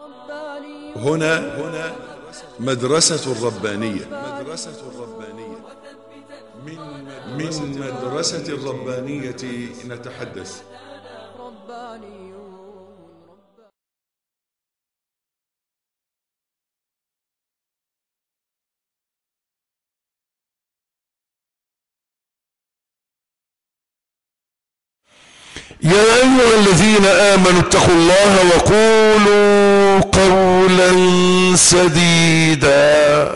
هنا هنا مدرسة الربانية مدرسة الربانية من مدرسة الربانية نتحدث يا أيها الذين آمنوا اتقوا الله وقولوا قولا سديدا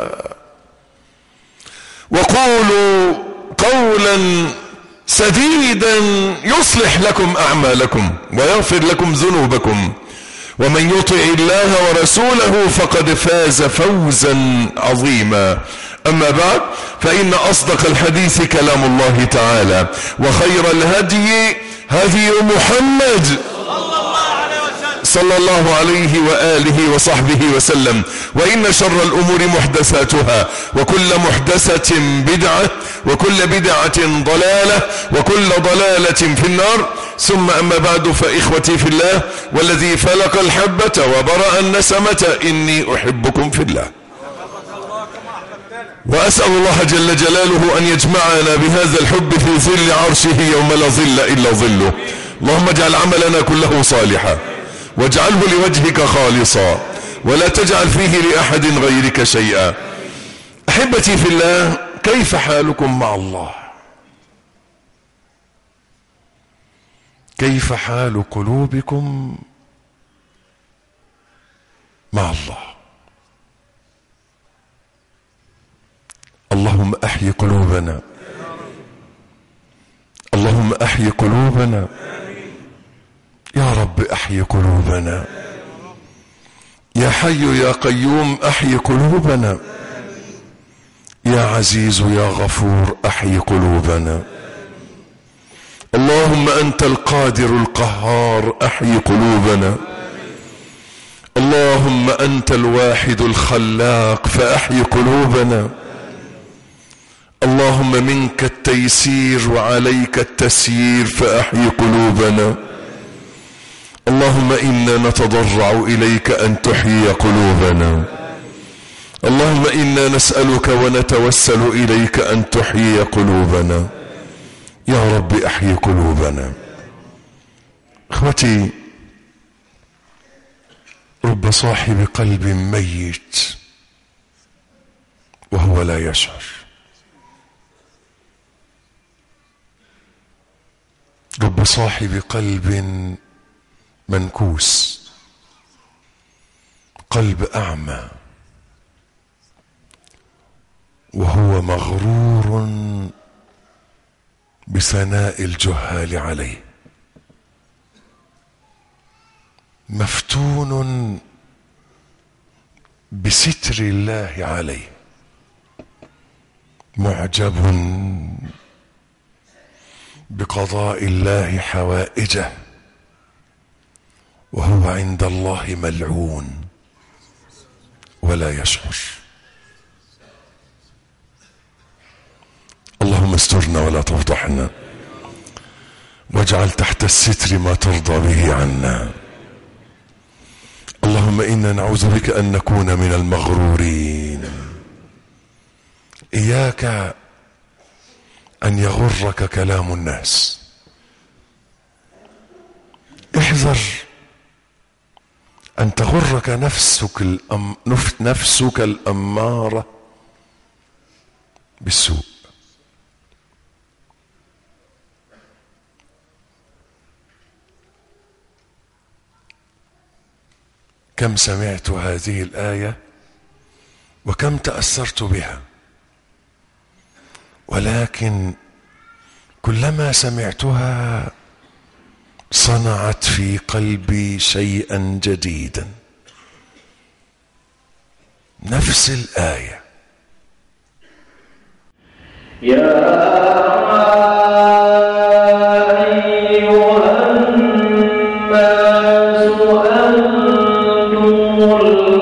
وقولوا قولا سديدا يصلح لكم أعمالكم ويغفر لكم ذنوبكم ومن يطع الله ورسوله فقد فاز فوزا عظيما أما بعد فإن أصدق الحديث كلام الله تعالى وخير الهدي هدي محمد صلى الله عليه وآله وصحبه وسلم وإن شر الأمور محدثاتها وكل محدثة بدعة وكل بدعة ضلالة وكل ضلالة في النار ثم أما بعد فإخوتي في الله والذي فلق الحبة وبرأ النسمة إني أحبكم في الله وأسأل الله جل جلاله أن يجمعنا بهذا الحب في ظل عرشه يوم لا ظل إلا ظله اللهم اجعل عملنا كله صالحا واجعله لوجهك خالصا ولا تجعل فيه لأحد غيرك شيئا أحبتي في الله كيف حالكم مع الله كيف حال قلوبكم مع الله اللهم احي قلوبنا اللهم احي قلوبنا يا رب احي قلوبنا يا حي يا قيوم احي قلوبنا يا عزيز يا غفور احي قلوبنا اللهم انت القادر القهار احي قلوبنا اللهم انت الواحد الخلاق فاحي قلوبنا اللهم منك التيسير وعليك التسيير فأحي قلوبنا اللهم إنا نتضرع إليك أن تحيي قلوبنا اللهم إنا نسألك ونتوسل إليك أن تحيي قلوبنا يا رب أحيي قلوبنا اخوتي رب صاحب قلب ميت وهو لا يشعر رب صاحب قلب منكوس قلب اعمى وهو مغرور بثناء الجهال عليه مفتون بستر الله عليه معجب بقضاء الله حوائجه وهو عند الله ملعون ولا يشعر اللهم استرنا ولا تفضحنا واجعل تحت الستر ما ترضى به عنا اللهم انا نعوذ بك ان نكون من المغرورين اياك ان يغرك كلام الناس احذر ان تغرك نفسك الأم... نفسك الاماره بالسوء كم سمعت هذه الايه وكم تاثرت بها ولكن كلما سمعتها صنعت في قلبي شيئا جديدا نفس الايه يا أيها الناس أنتم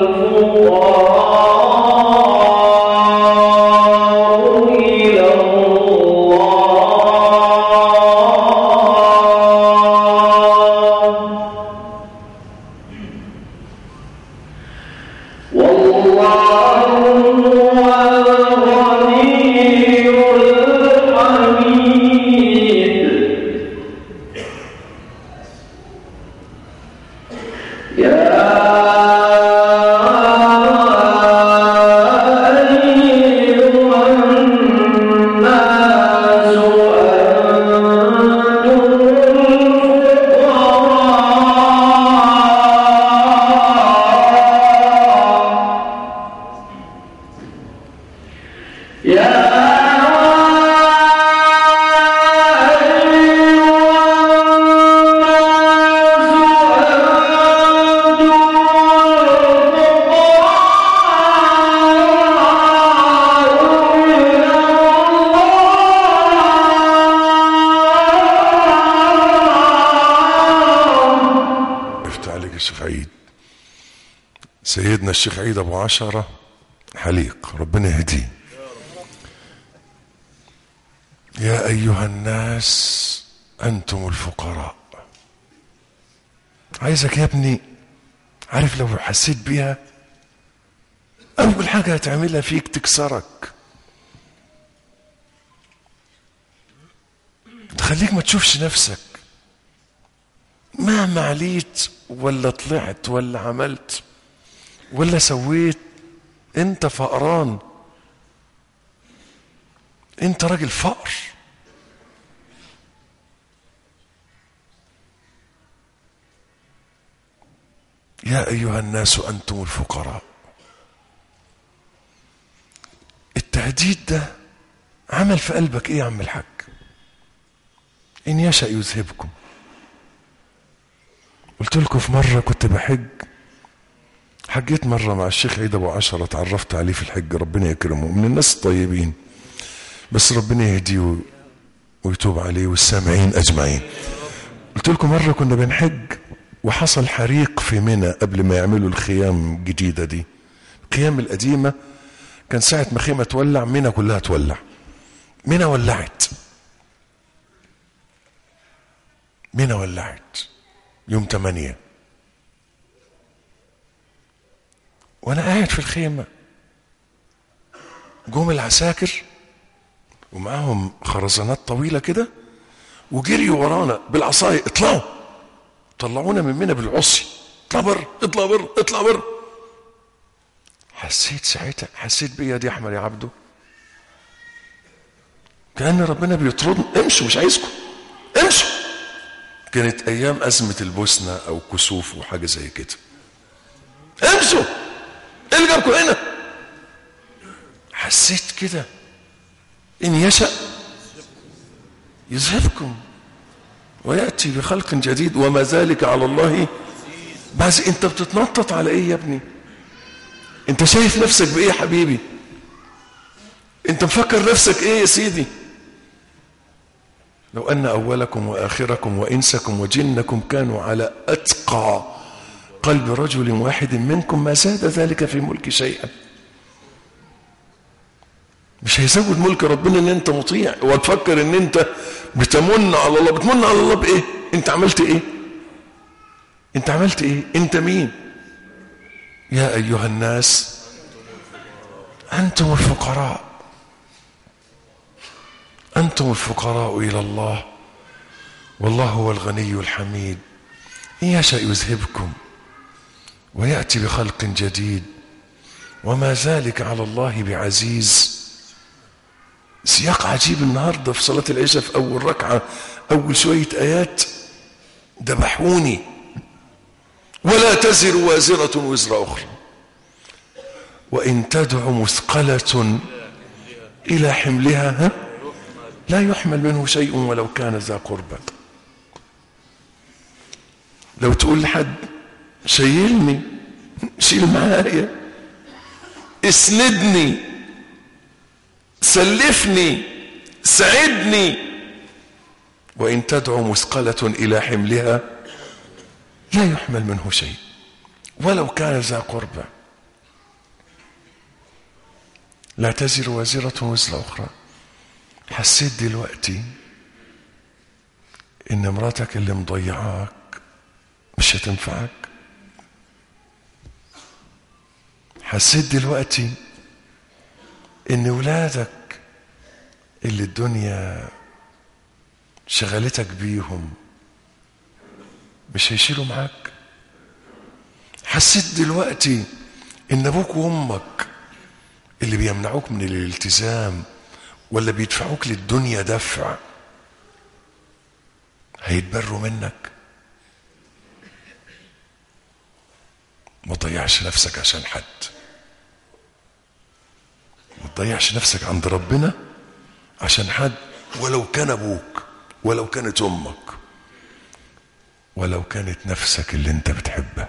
الفقراء إلى الله والله هو الغني الحميد يا أيها الناس أنتم الفقراء يا افتح عليك الشيخ عيد سيدنا الشيخ عيد ابو عشرة حليق ربنا يهديه يا ايها الناس انتم الفقراء عايزك يا ابني عارف لو حسيت بيها اول حاجة هتعملها فيك تكسرك تخليك ما تشوفش نفسك مهما عليت ولا طلعت ولا عملت ولا سويت انت فقران انت راجل فقر يا ايها الناس انتم الفقراء التهديد ده عمل في قلبك ايه يا عم الحاج ان يشأ يذهبكم قلت لكم في مرة كنت بحج حجيت مرة مع الشيخ عيد أبو عشرة اتعرفت عليه في الحج ربنا يكرمه من الناس الطيبين بس ربنا يهديه و- ويتوب عليه والسامعين أجمعين قلت لكم مرة كنا بنحج وحصل حريق في منى قبل ما يعملوا الخيام الجديدة دي الخيام القديمة كان ساعة ما خيمة تولع منى كلها تولع منى ولعت منى ولعت يوم تمانية وانا قاعد في الخيمة جم العساكر ومعاهم خرزانات طويلة كده وجريوا ورانا بالعصاية اطلعوا طلعونا من منا بالعصي اطلع بر اطلع بر اطلع بر حسيت ساعتها حسيت بيا دي احمد يا عبده كأن ربنا بيطردني امشوا مش عايزكم امشوا كانت ايام ازمه البوسنه او كسوف وحاجه زي كده امشوا ايه اللي جابكم هنا حسيت كده ان يشأ يذهبكم وياتي بخلق جديد وما ذلك على الله بس انت بتتنطط على ايه يا ابني انت شايف نفسك بايه يا حبيبي انت مفكر نفسك ايه يا سيدي لو أن أولكم وآخركم وإنسكم وجنكم كانوا على أتقى قلب رجل واحد منكم ما زاد ذلك في ملك شيئا مش هيزود ملك ربنا ان انت مطيع وتفكر ان انت بتمن على الله بتمن على الله بايه انت عملت ايه انت عملت ايه انت مين يا ايها الناس انتم الفقراء أنتم الفقراء إلى الله والله هو الغني الحميد إن يشأ يذهبكم ويأتي بخلق جديد وما ذلك على الله بعزيز سياق عجيب النهاردة في صلاة العشاء في أول ركعة أول شوية آيات ذبحوني ولا تزر وازرة وزر أخرى وإن تدع مثقلة إلى حملها ها لا يحمل منه شيء ولو كان ذا قربى لو تقول لحد شيلني شيل معايا اسندني سلفني ساعدني وإن تدعو مثقلة إلى حملها لا يحمل منه شيء ولو كان ذا قربى لا تزر وازرة وزر أخرى حسيت دلوقتي ان مراتك اللي مضيعاك مش هتنفعك حسيت دلوقتي ان ولادك اللي الدنيا شغلتك بيهم مش هيشيلوا معاك حسيت دلوقتي ان ابوك وامك اللي بيمنعوك من الالتزام ولا بيدفعوك للدنيا دفع هيتبروا منك ما تضيعش نفسك عشان حد ما تضيعش نفسك عند ربنا عشان حد ولو كان ابوك ولو كانت امك ولو كانت نفسك اللي انت بتحبها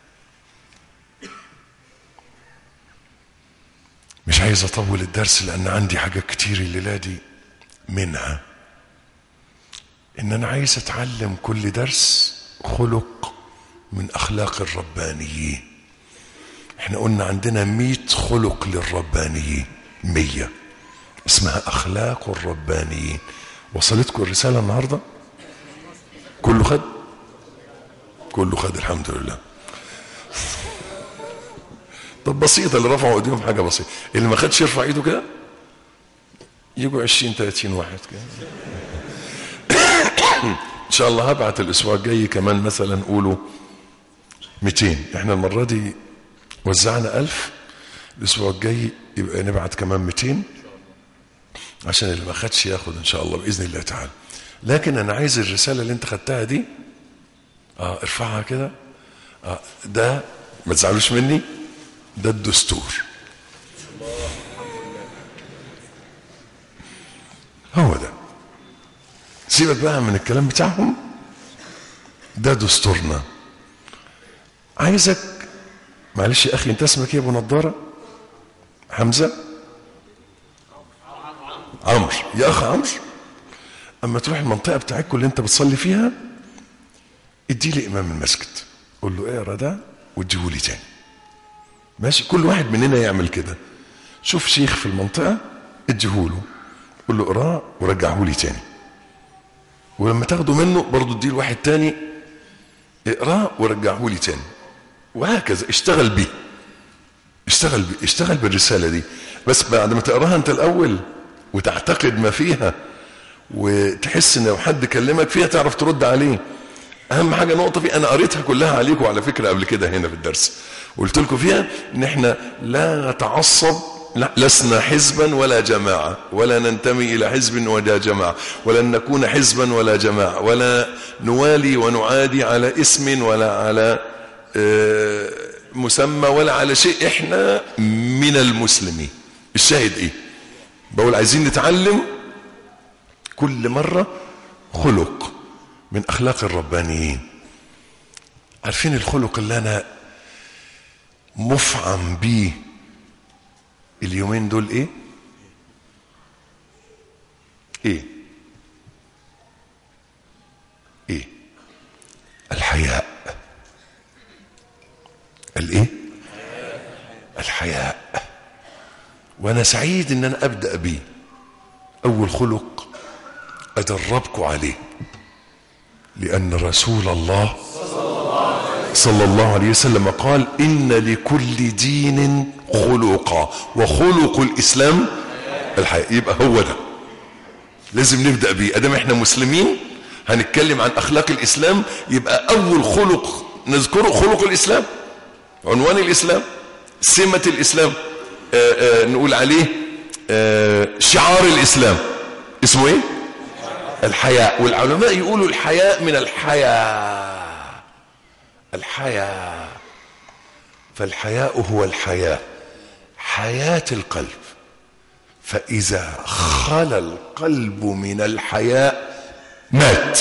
مش عايز اطول الدرس لان عندي حاجات كتير الليله دي منها ان انا عايز اتعلم كل درس خلق من اخلاق الربانيين احنا قلنا عندنا مئة خلق للربانيين مية اسمها اخلاق الربانيين وصلتكم الرسالة النهاردة كله خد كله خد الحمد لله طب بسيطة اللي رفعوا ايديهم حاجة بسيطة اللي ما خدش يرفع ايده كده يجوا 20 30 واحد كده ان شاء الله هبعت الاسبوع الجاي كمان مثلا قولوا 200 احنا المرة دي وزعنا 1000 الاسبوع الجاي يبقى نبعت كمان 200 عشان اللي ما خدش ياخد ان شاء الله باذن الله تعالى لكن انا عايز الرساله اللي انت خدتها دي اه ارفعها كده آه ده ما تزعلوش مني ده الدستور هو ده سيبك بقى من الكلام بتاعهم ده دستورنا عايزك معلش يا اخي انت اسمك ايه يا ابو نضاره حمزه عمرو يا اخ عمرو اما تروح المنطقه بتاعتكم اللي انت بتصلي فيها ادي لي امام المسجد قول له اقرا ده واديه لي تاني ماشي كل واحد مننا يعمل كده شوف شيخ في المنطقه اديه له قول له اقراه ورجعه لي تاني ولما تاخده منه برضه اديه لواحد تاني اقراه ورجعه لي تاني وهكذا اشتغل بيه اشتغل بيه اشتغل بالرساله دي بس بعد ما تقراها انت الاول وتعتقد ما فيها وتحس ان لو حد كلمك فيها تعرف ترد عليه اهم حاجه نقطه في انا قريتها كلها عليكم على فكره قبل كده هنا في الدرس قلت لكم فيها ان احنا لا نتعصب لا لسنا حزبا ولا جماعه ولا ننتمي الى حزب ولا جماعه ولن نكون حزبا ولا جماعه ولا نوالي ونعادي على اسم ولا على آه، مسمى ولا على شيء احنا من المسلمين الشاهد ايه بقول عايزين نتعلم كل مرة خلق من أخلاق الربانيين عارفين الخلق اللي أنا مفعم بيه اليومين دول إيه؟ إيه؟ إيه؟ الحياء الإيه؟ الحياء وانا سعيد ان انا ابدا بيه اول خلق ادربكم عليه لان رسول الله صلى الله عليه وسلم قال ان لكل دين خلقا وخلق الاسلام الحياة يبقى هو ده لازم نبدا بيه ادام احنا مسلمين هنتكلم عن اخلاق الاسلام يبقى اول خلق نذكره خلق الاسلام عنوان الاسلام سمه الاسلام آآ آآ نقول عليه آآ شعار الإسلام اسمه ايه الحياء والعلماء يقولوا الحياء من الحياة الحياة فالحياء هو الحياة حياة القلب فإذا خلى القلب من الحياء مات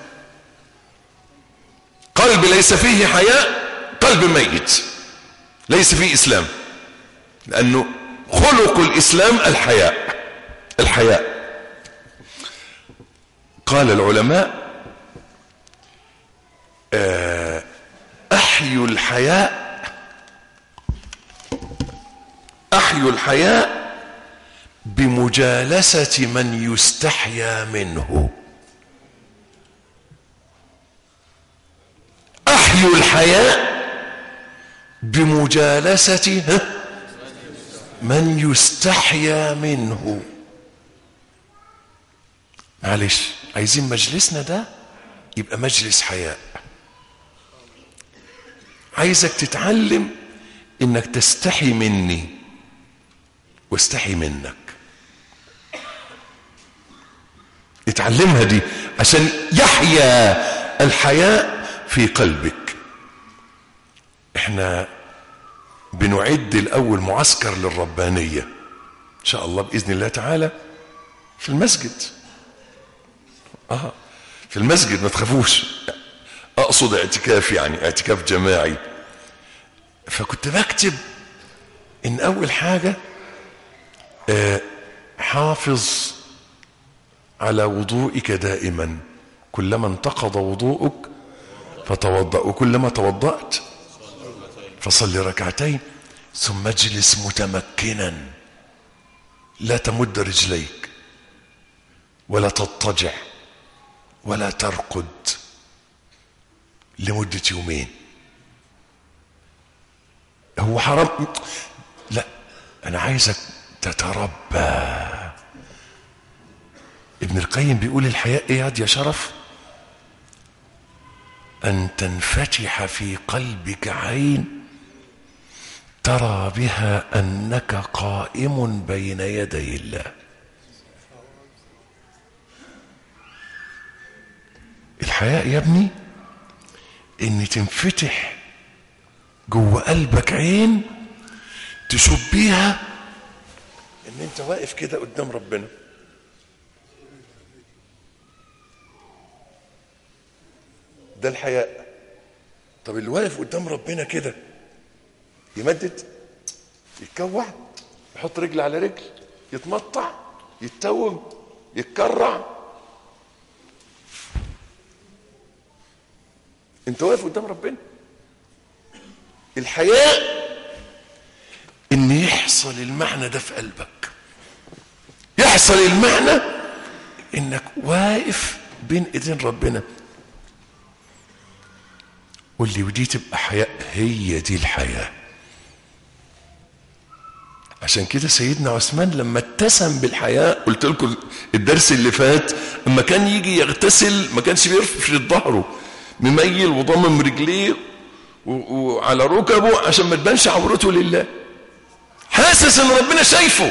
قلب ليس فيه حياء قلب ميت ليس فيه إسلام لأنه خلق الإسلام الحياء الحياء قال العلماء أحيوا الحياء أحيوا الحياء بمجالسة من يستحيا منه أحيوا الحياء بمجالسة ها من يستحيا منه معلش عايزين مجلسنا ده يبقى مجلس حياء عايزك تتعلم انك تستحي مني واستحي منك اتعلمها دي عشان يحيا الحياء في قلبك احنا بنعد الاول معسكر للربانيه ان شاء الله باذن الله تعالى في المسجد اه في المسجد ما تخافوش اقصد اعتكاف يعني اعتكاف جماعي فكنت بكتب ان اول حاجه آه حافظ على وضوئك دائما كلما انتقض وضوءك فتوضا وكلما توضات فصل ركعتين ثم اجلس متمكنا لا تمد رجليك ولا تضطجع ولا ترقد لمدة يومين هو حرام لا أنا عايزك تتربى ابن القيم بيقول الحياء ايه يا شرف أن تنفتح في قلبك عين ترى بها أنك قائم بين يدي الله الحياء يا ابني ان تنفتح جوه قلبك عين تشوف بيها ان انت واقف كده قدام ربنا ده الحياء طب اللي واقف قدام ربنا كده يمدد يتكوع يحط رجل على رجل يتمطع يتوم يتكرع انت واقف قدام ربنا الحياء ان يحصل المعنى ده في قلبك يحصل المعنى انك واقف بين ايدين ربنا قول لي ودي تبقى حياء هي دي الحياه عشان كده سيدنا عثمان لما اتسم بالحياء قلت لكم الدرس اللي فات اما كان يجي يغتسل ما كانش بيفرد ظهره مميل وضمم رجليه و- وعلى ركبه عشان ما تبانش عورته لله حاسس ان ربنا شايفه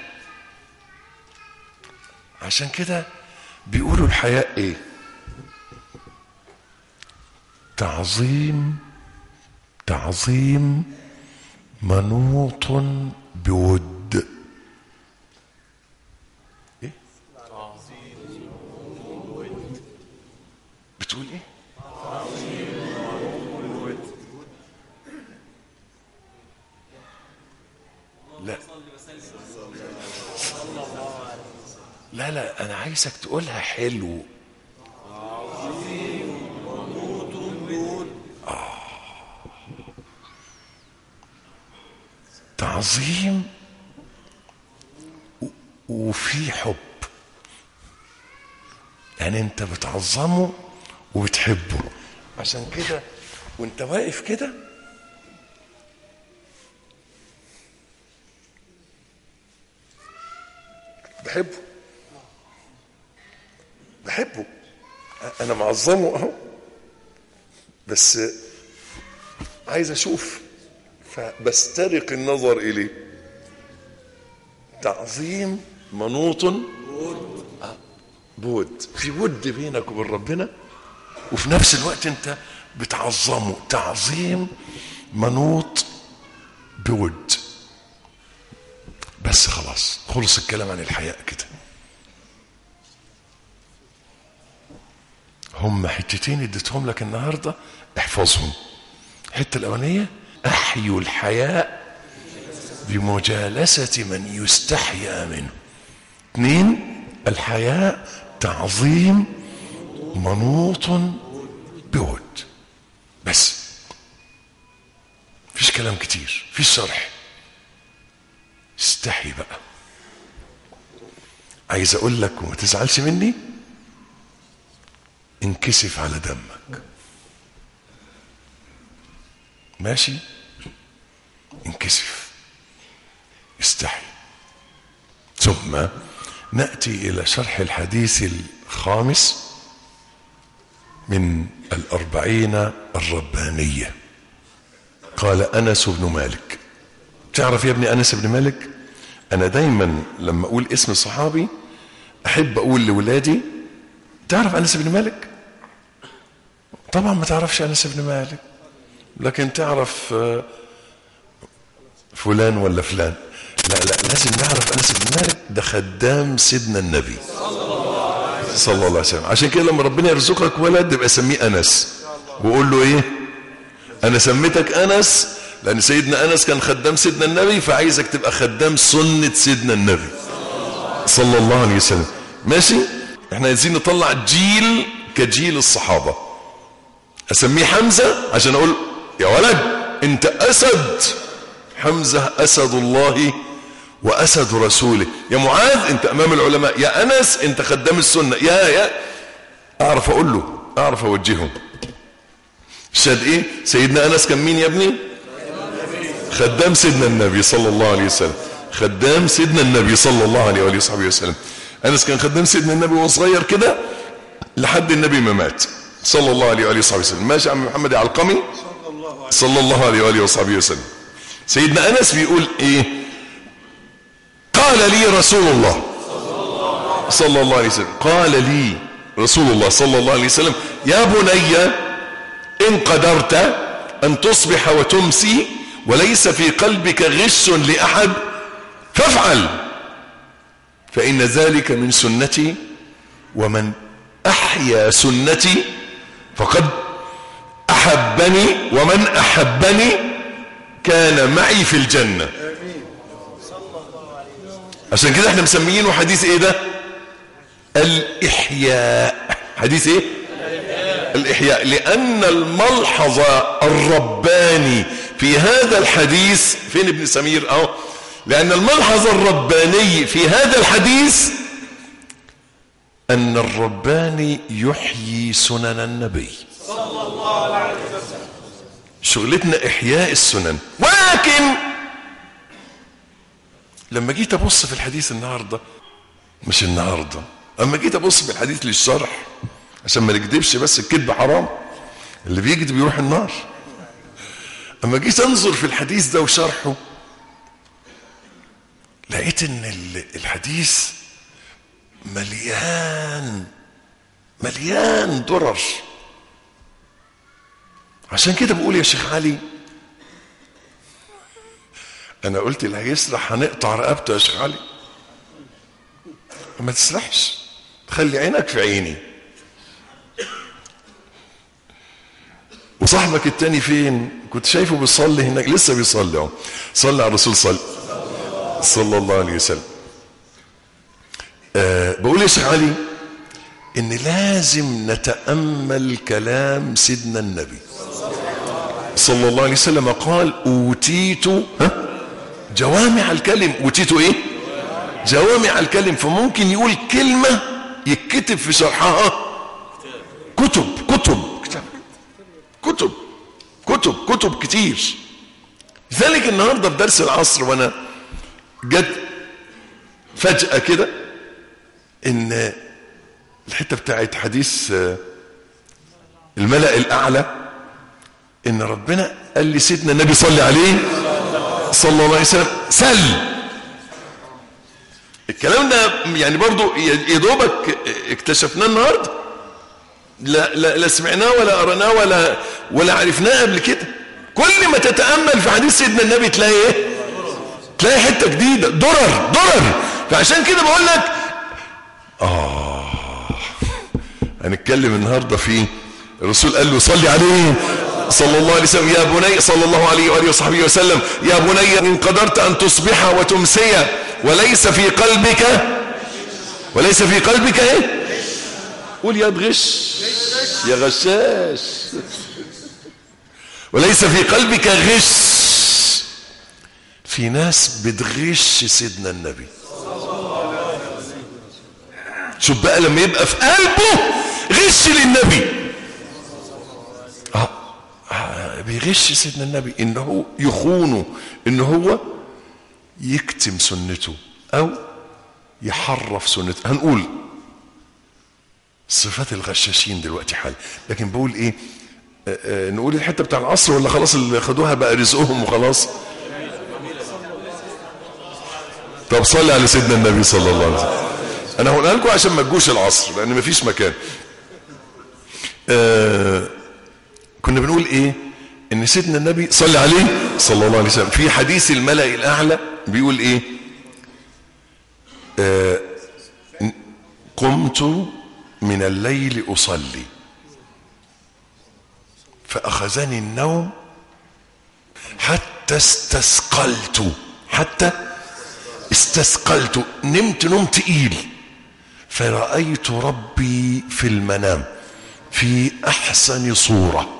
عشان كده بيقولوا الحياء ايه تعظيم تعظيم منوط بود ايه بتقول ايه لا لا لا انا عايزك تقولها حلو تعظيم و- وفي حب يعني انت بتعظمه وبتحبه عشان كده وانت واقف كده بحبه بحبه انا معظمه اهو بس عايز اشوف فبسترق النظر اليه تعظيم منوط آه، بود في ود بينك وبين ربنا وفي نفس الوقت انت بتعظمه تعظيم منوط بود بس خلاص خلص الكلام عن الحياء كده هم حتتين اديتهم لك النهارده احفظهم الحته الاولانيه احيوا الحياء بمجالسه من يستحيا منه اثنين الحياء تعظيم منوط بود بس مفيش كلام كتير مفيش شرح استحي بقى عايز اقول لك وما تزعلش مني انكسف على دمك ماشي انكسف استحي ثم نأتي إلى شرح الحديث الخامس من الأربعين الربانية قال أنس بن مالك تعرف يا ابني أنس بن مالك أنا دايما لما أقول اسم صحابي أحب أقول لولادي تعرف أنس بن مالك طبعا ما تعرفش أنس بن مالك لكن تعرف آه، فلان ولا فلان لا لا لازم نعرف أنس بن مالك ده خدام سيدنا النبي صلى الله عليه وسلم عشان كده لما ربنا يرزقك ولد يبقى سميه أنس وقول له إيه أنا سميتك أنس لأن سيدنا أنس كان خدام سيدنا النبي فعايزك تبقى خدام سنة سيدنا النبي صلى الله عليه وسلم ماشي احنا عايزين نطلع جيل كجيل الصحابة اسميه حمزة عشان اقول يا ولد انت اسد حمزة اسد الله واسد رسوله يا معاذ انت امام العلماء يا انس انت خدام السنة يا يا اعرف اقول له اعرف اوجهه شاد ايه سيدنا انس كان مين يا ابني خدام سيدنا النبي صلى الله عليه وسلم خدام سيدنا النبي صلى الله عليه وآله وصحبه وسلم أنس كان خدام سيدنا النبي وهو صغير كده لحد النبي ما مات صلى الله عليه وآله وصحبه وسلم ماشي يا عم محمد العلقمي صلى الله عليه وآله وصحبه وسلم سيدنا أنس بيقول إيه قال لي رسول الله صلى الله عليه وسلم قال لي رسول الله صلى الله عليه وسلم يا بني إن قدرت أن تصبح وتمسي وليس في قلبك غش لأحد فافعل فإن ذلك من سنتي ومن أحيا سنتي فقد أحبني ومن أحبني كان معي في الجنة عشان كده احنا مسميينه حديث ايه ده الإحياء حديث ايه الإحياء لأن الملحظ الرباني في هذا الحديث فين ابن سمير اهو لأن الملحظ الرباني في هذا الحديث أن الرباني يحيي سنن النبي شغلتنا إحياء السنن ولكن لما جيت أبص في الحديث النهاردة مش النهاردة أما جيت أبص في الحديث للشرح عشان ما نكذبش بس الكذب حرام اللي بيكذب يروح النار أما جيت أنظر في الحديث ده وشرحه لقيت ان ال- الحديث مليان مليان درر عشان كده بقول يا شيخ علي انا قلت اللي هيسرح هنقطع رقبته يا شيخ علي ما تسرحش خلي عينك في عيني وصاحبك التاني فين كنت شايفه بيصلي هناك لسه بيصلي اهو صلي على الرسول صلي صلى الله عليه وسلم أه بقول يا شيخ علي ان لازم نتامل كلام سيدنا النبي صلى الله عليه وسلم قال اوتيت ها جوامع الكلم اوتيت ايه جوامع الكلم فممكن يقول كلمه يتكتب في شرحها كتب كتب كتاب كتب كتب كتب كتير لذلك النهارده في درس العصر وانا جت فجأة كده ان الحتة بتاعت حديث آه، الملأ الأعلى ان ربنا قال لسيدنا النبي صلى عليه صلى الله عليه وسلم سل الكلام ده يعني برضو يا دوبك اكتشفناه النهارده لا, لا, لا سمعناه ولا قرناه ولا ولا عرفناه قبل كده كل ما تتامل في حديث سيدنا النبي تلاقي ايه تلاقي حته جديده درر درر فعشان كده بقول لك اه هنتكلم النهارده في الرسول قال له صلي عليه صلى الله عليه وسلم يا بني صلى الله عليه واله وصحبه وسلم يا بني ان قدرت ان تصبح وتمسي وليس في قلبك وليس في قلبك ايه قول يا بغش يا غشاش وليس في قلبك غش في ناس بتغش سيدنا النبي شوف بقى لما يبقى في قلبه غش للنبي آه. آه. بيغش سيدنا النبي ان هو يخونه ان هو يكتم سنته او يحرف سنة هنقول صفات الغشاشين دلوقتي حال لكن بقول ايه آه، آه، نقول الحته بتاع العصر ولا خلاص اللي خدوها بقى رزقهم وخلاص طب صلي على سيدنا النبي صلى الله عليه وسلم انا هقولها لكم عشان ما تجوش العصر لان مفيش مكان آه كنا بنقول ايه ان سيدنا النبي صلى عليه صلى الله عليه وسلم في حديث الملأ الاعلى بيقول ايه آه قمت من الليل اصلي فاخذني النوم حتى استثقلت حتى استثقلت نمت نوم تقيل فرأيت ربي في المنام في أحسن صورة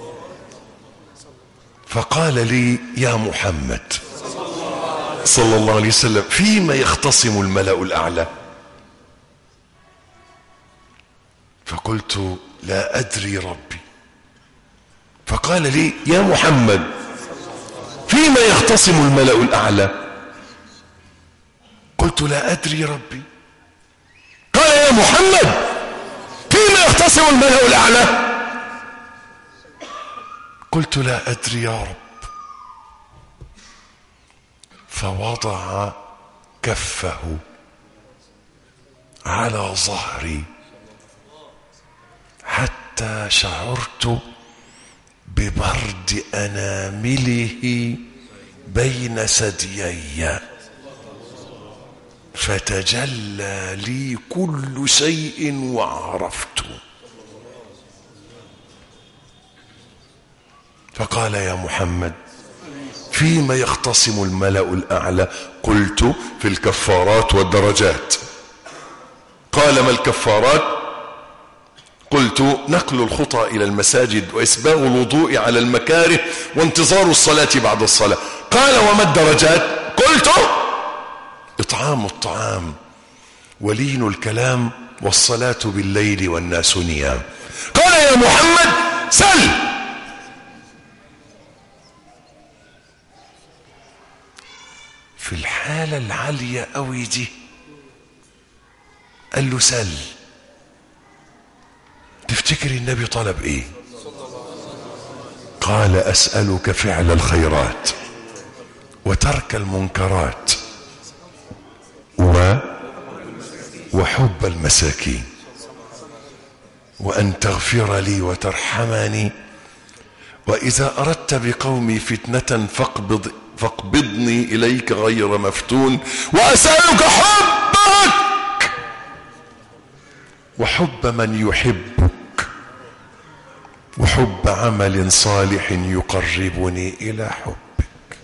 فقال لي يا محمد صلى الله عليه وسلم فيما يختصم الملأ الأعلى فقلت لا أدري ربي فقال لي يا محمد فيما يختصم الملأ الأعلى قلت لا أدري ربي قال يا محمد فيما يختصم الملأ الأعلى قلت لا أدري يا رب فوضع كفه على ظهري حتى شعرت ببرد أنامله بين ثديي فتجلى لي كل شيء وعرفت فقال يا محمد فيما يختصم الملأ الأعلى قلت في الكفارات والدرجات قال ما الكفارات قلت نقل الخطى إلى المساجد وإسباغ الوضوء على المكاره وانتظار الصلاة بعد الصلاة قال وما الدرجات قلت إطعام الطعام ولين الكلام والصلاة بالليل والناس نيام قال يا محمد سل في الحالة العالية قوي دي قال له سل تفتكر النبي طلب ايه قال اسألك فعل الخيرات وترك المنكرات و وحب المساكين وأن تغفر لي وترحمني وإذا أردت بقومي فتنة فاقبض فاقبضني إليك غير مفتون وأسألك حبك وحب من يحبك وحب عمل صالح يقربني إلى حبك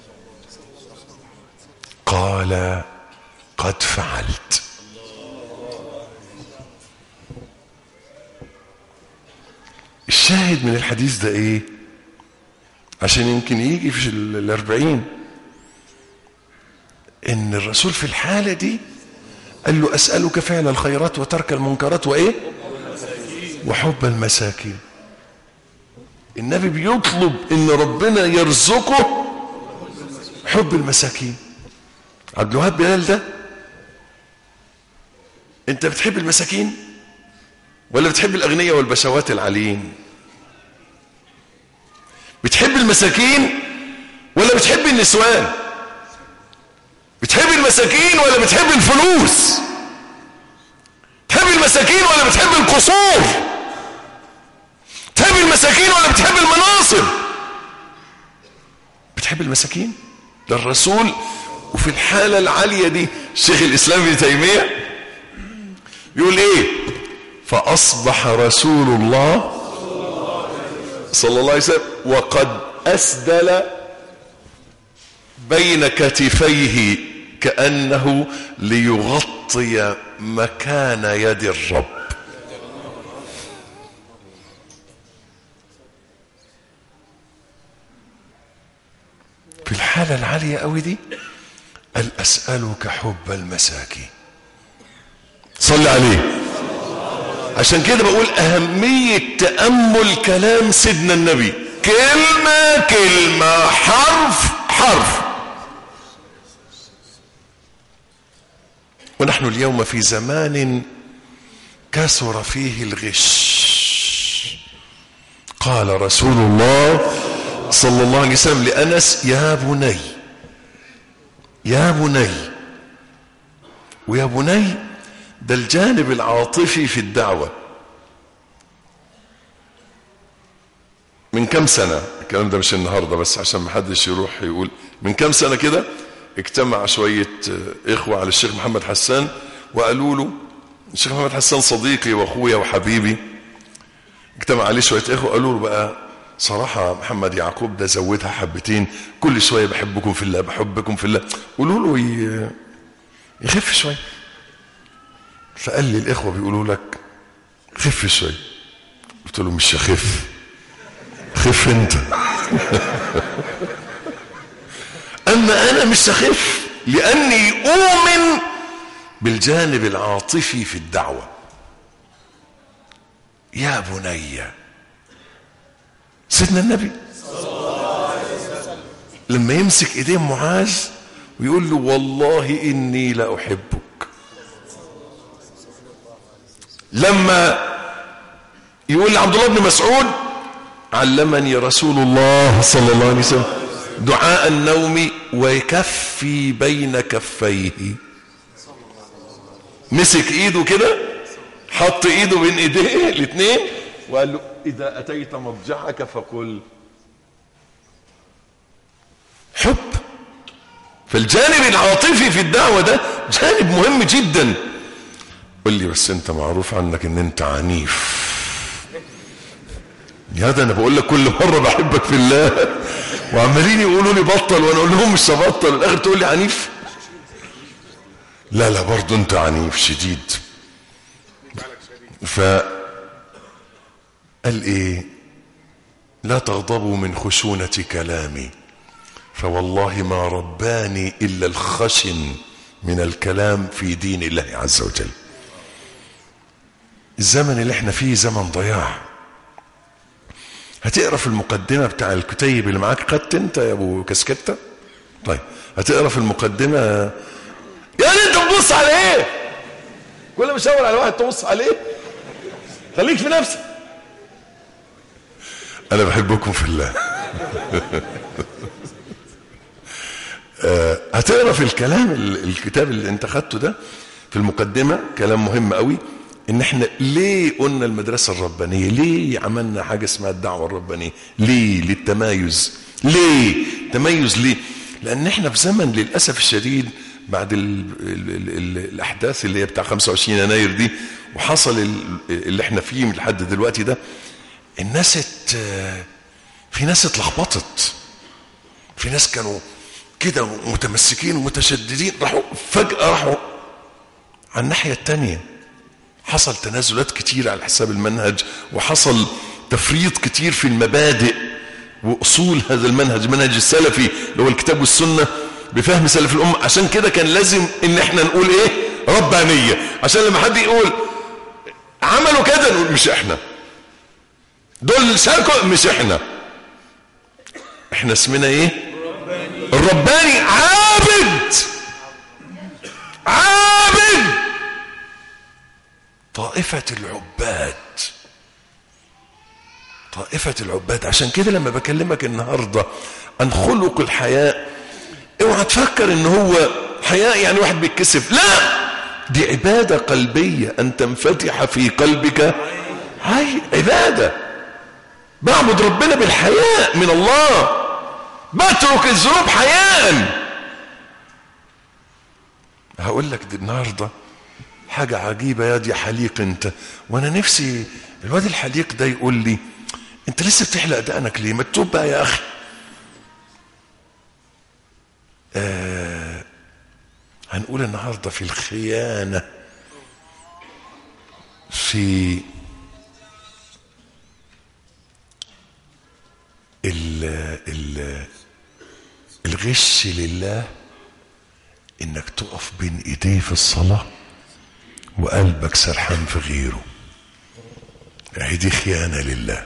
قال قد فعلت الشاهد من الحديث ده ايه عشان يمكن يجي في الاربعين ان الرسول في الحالة دي قال له اسألك فعل الخيرات وترك المنكرات وايه وحب المساكين النبي بيطلب ان ربنا يرزقه حب المساكين عبد الوهاب بلال ده انت بتحب المساكين ولا بتحب الاغنياء والبشوات العاليين بتحب المساكين ولا بتحب النسوان بتحب المساكين ولا بتحب الفلوس بتحب المساكين ولا بتحب القصور بتحب المساكين ولا بتحب المناصب بتحب المساكين ده الرسول وفي الحالة العالية دي شيخ الإسلام ابن تيمية يقول إيه فأصبح رسول الله صلى الله عليه وسلم وقد أسدل بين كتفيه كأنه ليغطي مكان يد الرب في الحالة العالية قوي دي قال أسألك حب المساكين صلي عليه عشان كده بقول أهمية تأمل كلام سيدنا النبي كلمة كلمة حرف حرف ونحن اليوم في زمان كثر فيه الغش قال رسول الله صلى الله عليه وسلم لأنس يا بني يا بني ويا بني ده الجانب العاطفي في الدعوة من كم سنة الكلام ده مش النهاردة بس عشان ما حدش يروح يقول من كم سنة كده اجتمع شوية إخوة على الشيخ محمد حسان وقالوا له الشيخ محمد حسان صديقي وأخويا وحبيبي اجتمع عليه شوية إخوة قالوا له بقى صراحة محمد يعقوب ده زودها حبتين كل شوية بحبكم في الله بحبكم في الله قولوا له ي- يخف شوية فقال لي الإخوة بيقولوا لك خف شوية قلت له مش هخف خف انت اما انا مش هخف لاني اؤمن بالجانب العاطفي في الدعوه يا بني سيدنا النبي لما يمسك ايدين معاذ ويقول له والله اني لاحبك لما يقول لعبد الله بن مسعود علمني رسول الله صلى الله عليه وسلم دعاء النوم ويكفي بين كفيه مسك ايده كده حط ايده بين ايديه الاثنين وقال له اذا اتيت مضجعك فقل حب فالجانب العاطفي في الدعوه ده جانب مهم جدا قل لي بس انت معروف عنك ان انت عنيف يا ده انا بقول لك كل مره بحبك في الله وعمالين يقولوا لي بطل وانا اقول لهم مش هبطل الاخر تقول لي عنيف لا لا برضه انت عنيف شديد ف قال ايه لا تغضبوا من خشونة كلامي فوالله ما رباني الا الخشن من الكلام في دين الله عز وجل الزمن اللي احنا فيه زمن ضياع هتقرا في المقدمه بتاع الكتيب اللي معاك خدت انت يا ابو كسكته طيب هتقرا في المقدمه يعني انت بتبص على ايه كل ما اشاور على واحد تبص عليه خليك في نفسك انا بحبكم في الله آه، هتقرا في الكلام ال- الكتاب اللي انت خدته ده في المقدمه كلام مهم قوي ان احنا ليه قلنا المدرسه الربانيه ليه عملنا حاجه اسمها الدعوه الربانيه ليه للتمايز ليه تميز ليه لان احنا في زمن للاسف الشديد بعد ال ال ال ال الاحداث اللي هي بتاع 25 يناير دي وحصل ال- اللي احنا فيه من لحد دلوقتي ده الناس ات في ناس اتلخبطت في ناس كانوا كده متمسكين ومتشددين راحوا فجأة راحوا على الناحية التانية حصل تنازلات كتير على حساب المنهج وحصل تفريط كتير في المبادئ وأصول هذا المنهج المنهج السلفي اللي هو الكتاب والسنة بفهم سلف الأمة عشان كده كان لازم إن احنا نقول إيه ربانية عشان لما حد يقول عملوا كده نقول مش احنا دول شاركوا مش احنا احنا اسمنا ايه الرباني عابد عابد طائفة العباد طائفة العباد عشان كده لما بكلمك النهاردة عن خلق الحياء اوعى تفكر ان هو حياء يعني واحد بيتكسف لا دي عبادة قلبية ان تنفتح في قلبك هاي عبادة بعبد ربنا بالحياء من الله بترك الذنوب حياء هقول لك دي النهارده حاجة عجيبة يا دي حليق انت وانا نفسي الواد الحليق ده يقول لي انت لسه بتحلق دقنك ليه ما تتوب بقى يا اخي آه هنقول النهارده في الخيانة في ال ال الغش لله انك تقف بين ايديه في الصلاة وقلبك سرحان في غيره اهي دي خيانة لله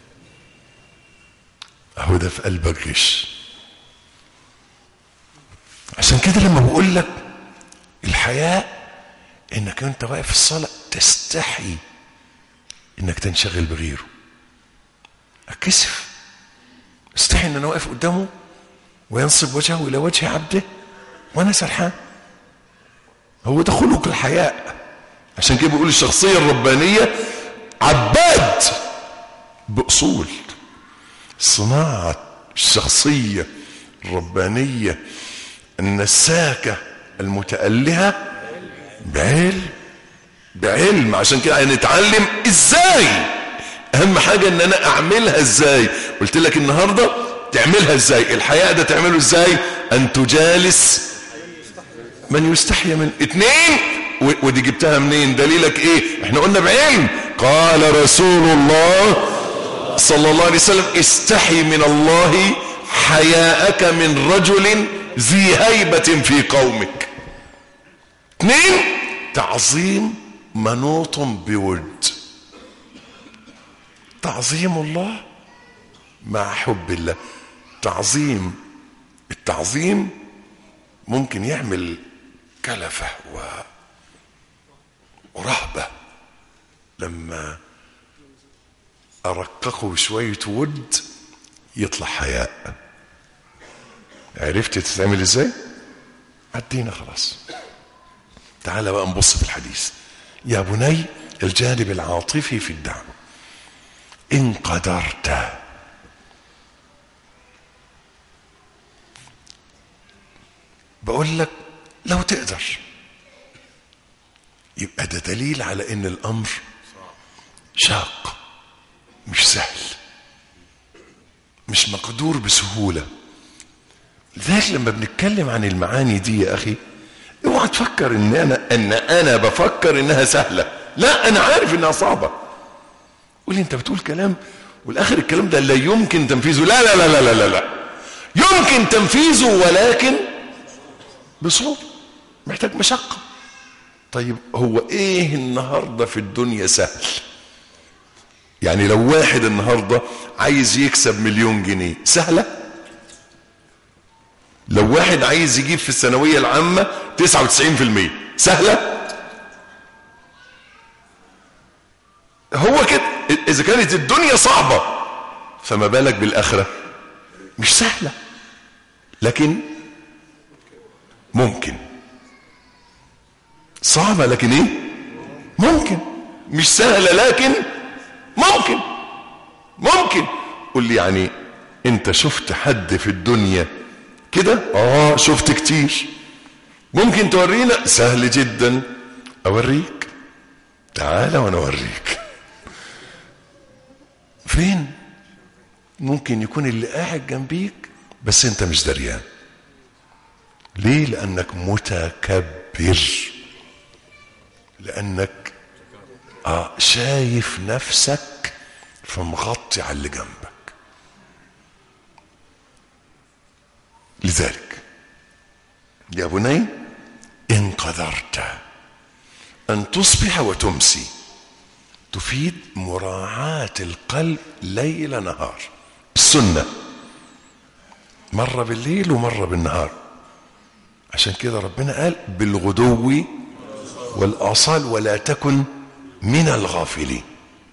اهو ده في قلبك غش عشان كده لما بقول لك الحياء انك انت واقف في الصلاة تستحي انك تنشغل بغيره اتكسف استحي ان انا واقف قدامه وينصب وجهه الى وجه عبده وانا سرحان هو ده خلق الحياء عشان كده بيقول الشخصية الربانية عباد بأصول صناعة الشخصية الربانية النساكة المتألهة بعلم بعلم عشان كده هنتعلم ازاي اهم حاجة ان انا اعملها ازاي قلت لك النهاردة تعملها ازاي الحياء ده تعمله ازاي ان تجالس من يستحي من اتنين و- ودي جبتها منين دليلك ايه احنا قلنا بعلم قال رسول الله صلى الله عليه وسلم استحي من الله حياءك من رجل ذي هيبة في قومك اثنين تعظيم منوط بود تعظيم الله مع حب الله تعظيم التعظيم ممكن يعمل كلفة و... ورهبة لما أرققه بشوية ود يطلع حياء عرفت تتعمل ازاي عدينا خلاص تعال بقى نبص في الحديث يا بني الجانب العاطفي في الدعوة إن قدرت بقول لك لو تقدر يبقى ده دليل على ان الامر شاق مش سهل مش مقدور بسهولة لذلك لما بنتكلم عن المعاني دي يا اخي اوعى تفكر ان انا ان انا بفكر انها سهلة لا انا عارف انها صعبة قول لي انت بتقول كلام والاخر الكلام ده لا يمكن تنفيذه لا لا لا لا لا لا, لا. يمكن تنفيذه ولكن بصعوبة محتاج مشقة طيب هو ايه النهاردة في الدنيا سهل يعني لو واحد النهاردة عايز يكسب مليون جنيه سهلة لو واحد عايز يجيب في الثانوية العامة 99% سهلة هو كده اذا كانت الدنيا صعبة فما بالك بالاخرة مش سهلة لكن ممكن صعبة لكن ايه ممكن مش سهلة لكن ممكن ممكن قول لي يعني انت شفت حد في الدنيا كده اه شفت كتير ممكن تورينا سهل جدا اوريك تعال وانا اوريك فين ممكن يكون اللي قاعد جنبيك بس انت مش دريان ليه لانك متكبر لانك آه شايف نفسك فمغطي على اللي جنبك لذلك يا بني ان قدرت ان تصبح وتمسي تفيد مراعاة القلب ليل نهار السنة مرة بالليل ومرة بالنهار عشان كده ربنا قال بالغدو والآصال ولا تكن من الغافلين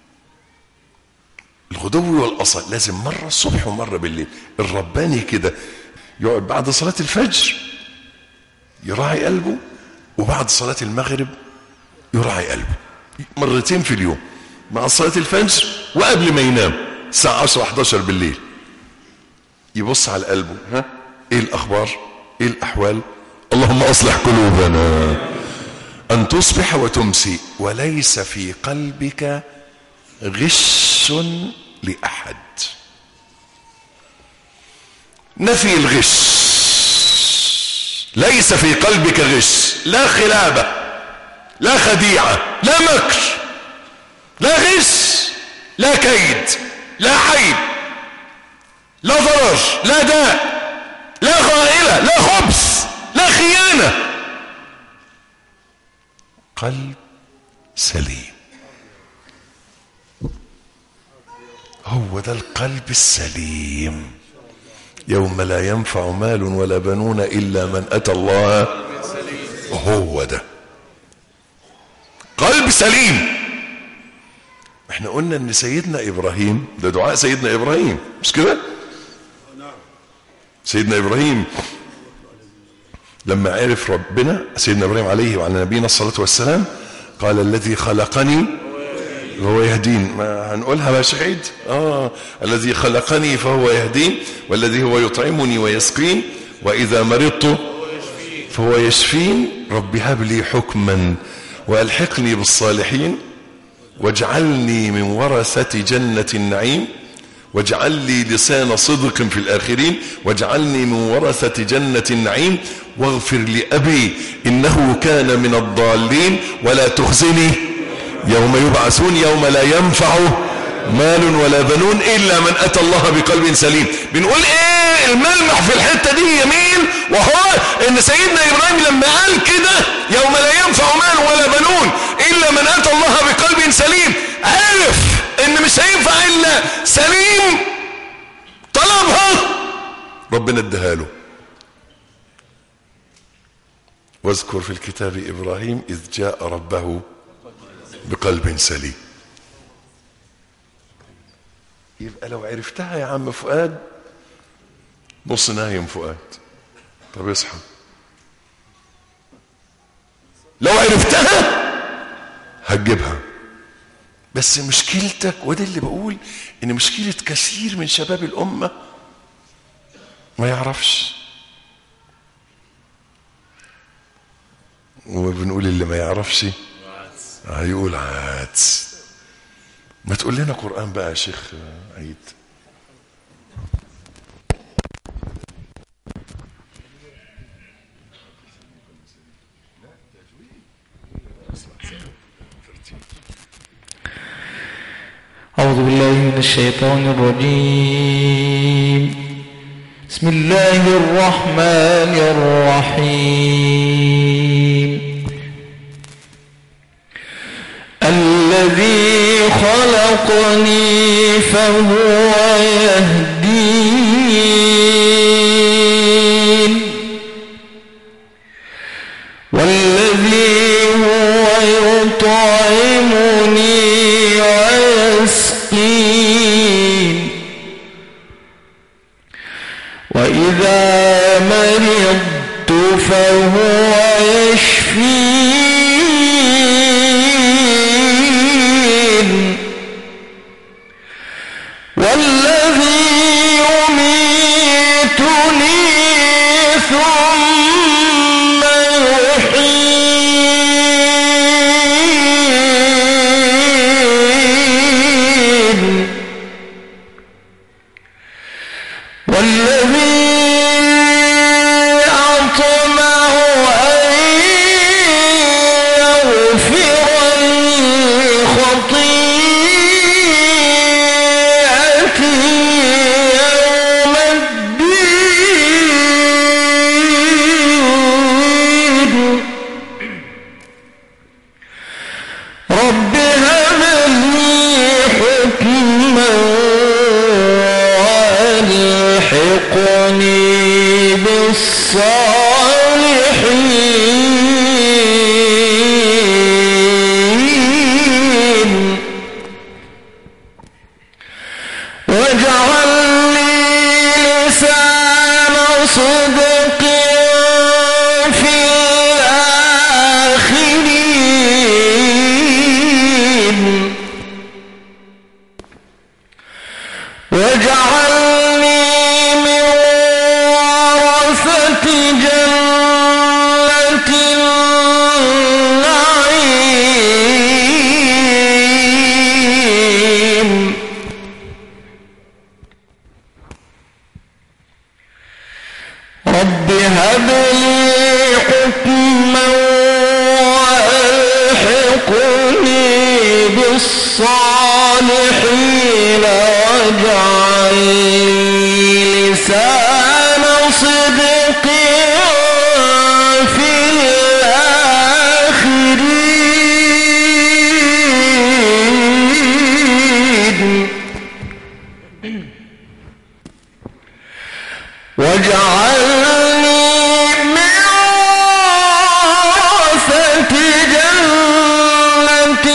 الغدو والآصال لازم مرة الصبح ومرة بالليل الرباني كده يقعد بعد صلاة الفجر يراعي قلبه وبعد صلاة المغرب يراعي قلبه مرتين في اليوم مع صلاة الفجر وقبل ما ينام الساعة 10 11 بالليل يبص على قلبه ها ايه الاخبار ايه الاحوال اللهم اصلح قلوبنا ان تصبح وتمسي وليس في قلبك غش لاحد نفي الغش ليس في قلبك غش لا خلابة لا خديعة لا مكر لا غش لا كيد لا عيب لا ضرر لا داء لا غائلة لا خبث لا خيانة قلب سليم هو ده القلب السليم يوم لا ينفع مال ولا بنون إلا من أتى الله هو ده سليم احنا قلنا ان سيدنا ابراهيم ده دعاء سيدنا ابراهيم مش كده سيدنا ابراهيم لما عرف ربنا سيدنا ابراهيم عليه وعلى نبينا الصلاه والسلام قال الذي خلقني وهو يهدين ما هنقولها يا شيخ عيد اه الذي خلقني فهو يهدين والذي هو يطعمني ويسقين واذا مرضت فهو يشفين رب هب لي حكما والحقني بالصالحين واجعلني من ورثة جنة النعيم واجعل لي لسان صدق في الآخرين واجعلني من ورثة جنة النعيم واغفر لأبي إنه كان من الضالين ولا تخزني يوم يبعثون يوم لا ينفع مال ولا بنون إلا من أتى الله بقلب سليم بنقول إيه الملمح في الحتة دي يمين وهو إن سيدنا إبراهيم لما قال كده يوم لا ينفع مال ولا بنون إلا من أتى الله بقلب سليم عرف إن مش هينفع إلا سليم طلبها ربنا اداها له واذكر في الكتاب إبراهيم إذ جاء ربه بقلب سليم يبقى لو عرفتها يا عم فؤاد نص نايم فؤاد طب اصحى لو عرفتها هتجيبها بس مشكلتك وده اللي بقول ان مشكلة كثير من شباب الامة ما يعرفش وبنقول اللي ما يعرفش هيقول عادس ما تقول لنا قرآن بقى يا شيخ عيد أعوذ بالله من الشيطان الرجيم بسم الله الرحمن الرحيم الذي خلقني فهو يهدين والذي هو يطعمني ويسقين وإذا مرضت فهو يشفين والذي يميتني ثم يحيين والذي أطمع أن يغفر لي خطيئتي يوم الدين رب هب لي حكما والحقني بالصالحين واجعل لي لسان صدق في الآخرين واجعلني من ورثة جنة النعيم رب هب لي حكما والحقني بالصالحين واجعل لي لسان صدق في الآخرين واجعلني من ورثة جنة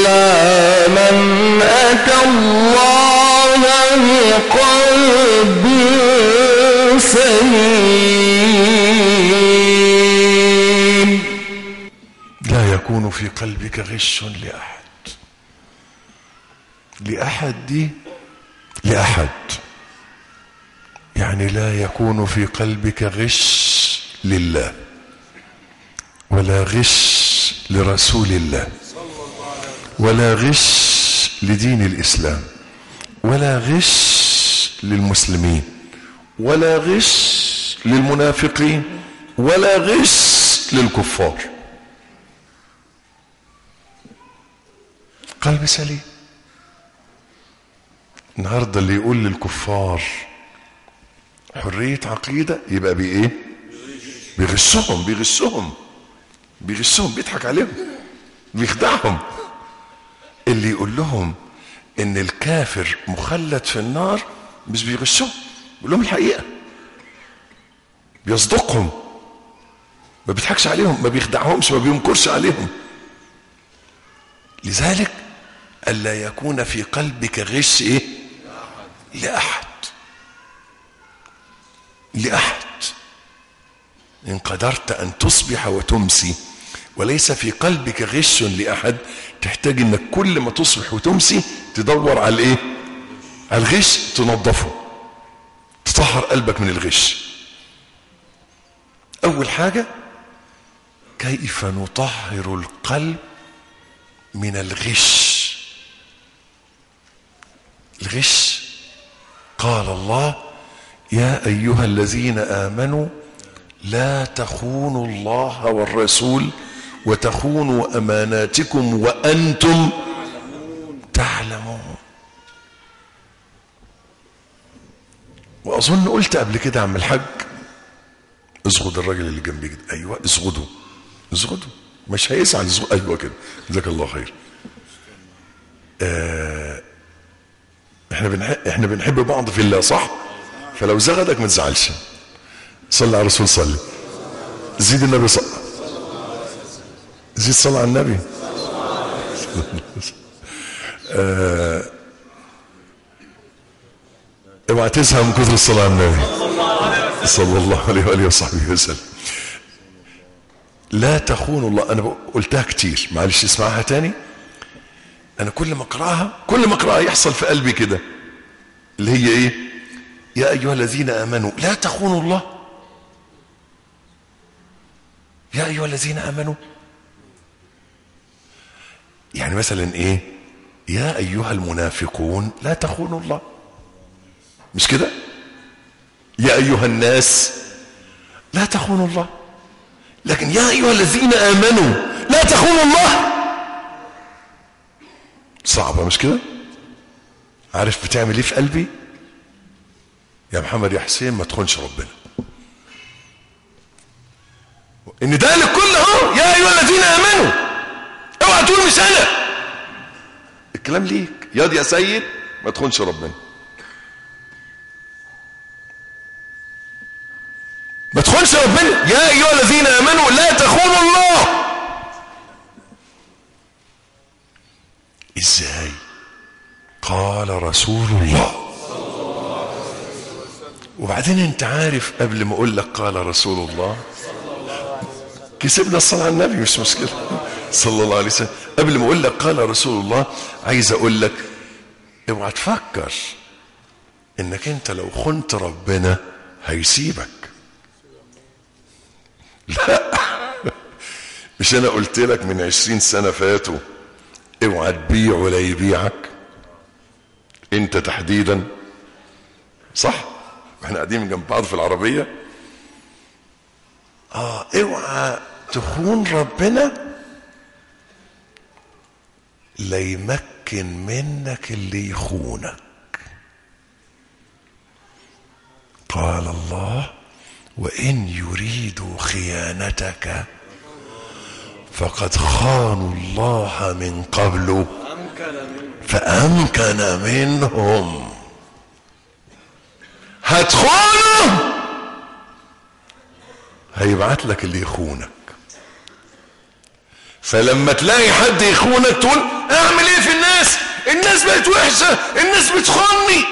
إلا من أتى الله بقلب سليم لا يكون في قلبك غش لأحد لأحد دي لأحد يعني لا يكون في قلبك غش لله ولا غش لرسول الله ولا غش لدين الإسلام ولا غش للمسلمين ولا غش للمنافقين ولا غش للكفار قلب سليم النهارده اللي يقول للكفار حرية عقيدة يبقى بإيه؟ بيغشهم بيغشهم بيغشهم بيضحك عليهم بيخدعهم اللي يقول لهم ان الكافر مخلد في النار مش بيغشهم بيقول لهم الحقيقة بيصدقهم ما بيضحكش عليهم ما بيخدعهمش ما بينكرش عليهم لذلك ألا يكون في قلبك غش إيه لأحد لأحد إن قدرت أن تصبح وتمسي وليس في قلبك غش لأحد تحتاج إنك كل ما تصبح وتمسي تدور على الإيه على الغش تنظفه تطهر قلبك من الغش أول حاجة كيف نطهر القلب من الغش الغش قال الله يا ايها الذين امنوا لا تخونوا الله والرسول وتخونوا اماناتكم وانتم تعلمون واظن قلت قبل كده يا عم الحاج اصغد الراجل اللي جنبي كده ايوه اصغده اصغده مش هيسعى يصغد ايوه كده جزاك الله خير آه احنا بنحب احنا بنحب بعض في الله صح فلو زغدك ما تزعلش صلي على الرسول صلي زيد النبي صلى زيد صلى على النبي آه، اوعى تزهق من كثر الصلاه على النبي صلى الله عليه واله وصحبه وسلم لا تخونوا الله انا قلتها كتير معلش اسمعها تاني انا كل ما اقراها كل ما اقراها يحصل في قلبي كده اللي هي ايه يا ايها الذين امنوا لا تخونوا الله يا ايها الذين امنوا يعني مثلا ايه يا ايها المنافقون لا تخونوا الله مش كده يا ايها الناس لا تخونوا الله لكن يا ايها الذين امنوا لا تخونوا الله صعبة مش كده عارف بتعمل ايه في قلبي يا محمد يا حسين ما تخونش ربنا ان ده للكل اهو يا ايها الذين امنوا اوعى تقول مش انا الكلام ليك ياض يا سيد ما تخونش ربنا ما تخونش ربنا يا ايها الذين امنوا لا تخونوا الله ازاي قال رسول الله وبعدين انت عارف قبل ما اقول لك قال رسول الله كسبنا الصلاة على النبي مش مشكلة صلى الله عليه وسلم قبل ما اقول لك قال رسول الله عايز اقول لك اوعى تفكر انك انت لو خنت ربنا هيسيبك لا مش انا قلت لك من عشرين سنة فاتوا اوعى تبيع ولا يبيعك انت تحديدا صح احنا قاعدين جنب بعض في العربية اه اوعى تخون ربنا لا يمكن منك اللي يخونك قال الله وان يريدوا خيانتك فقد خانوا الله من قبل فامكن منهم هتخونه هيبعت لك اللي يخونك فلما تلاقي حد يخونك تقول اعمل ايه في الناس الناس بقت وحشة الناس بتخوني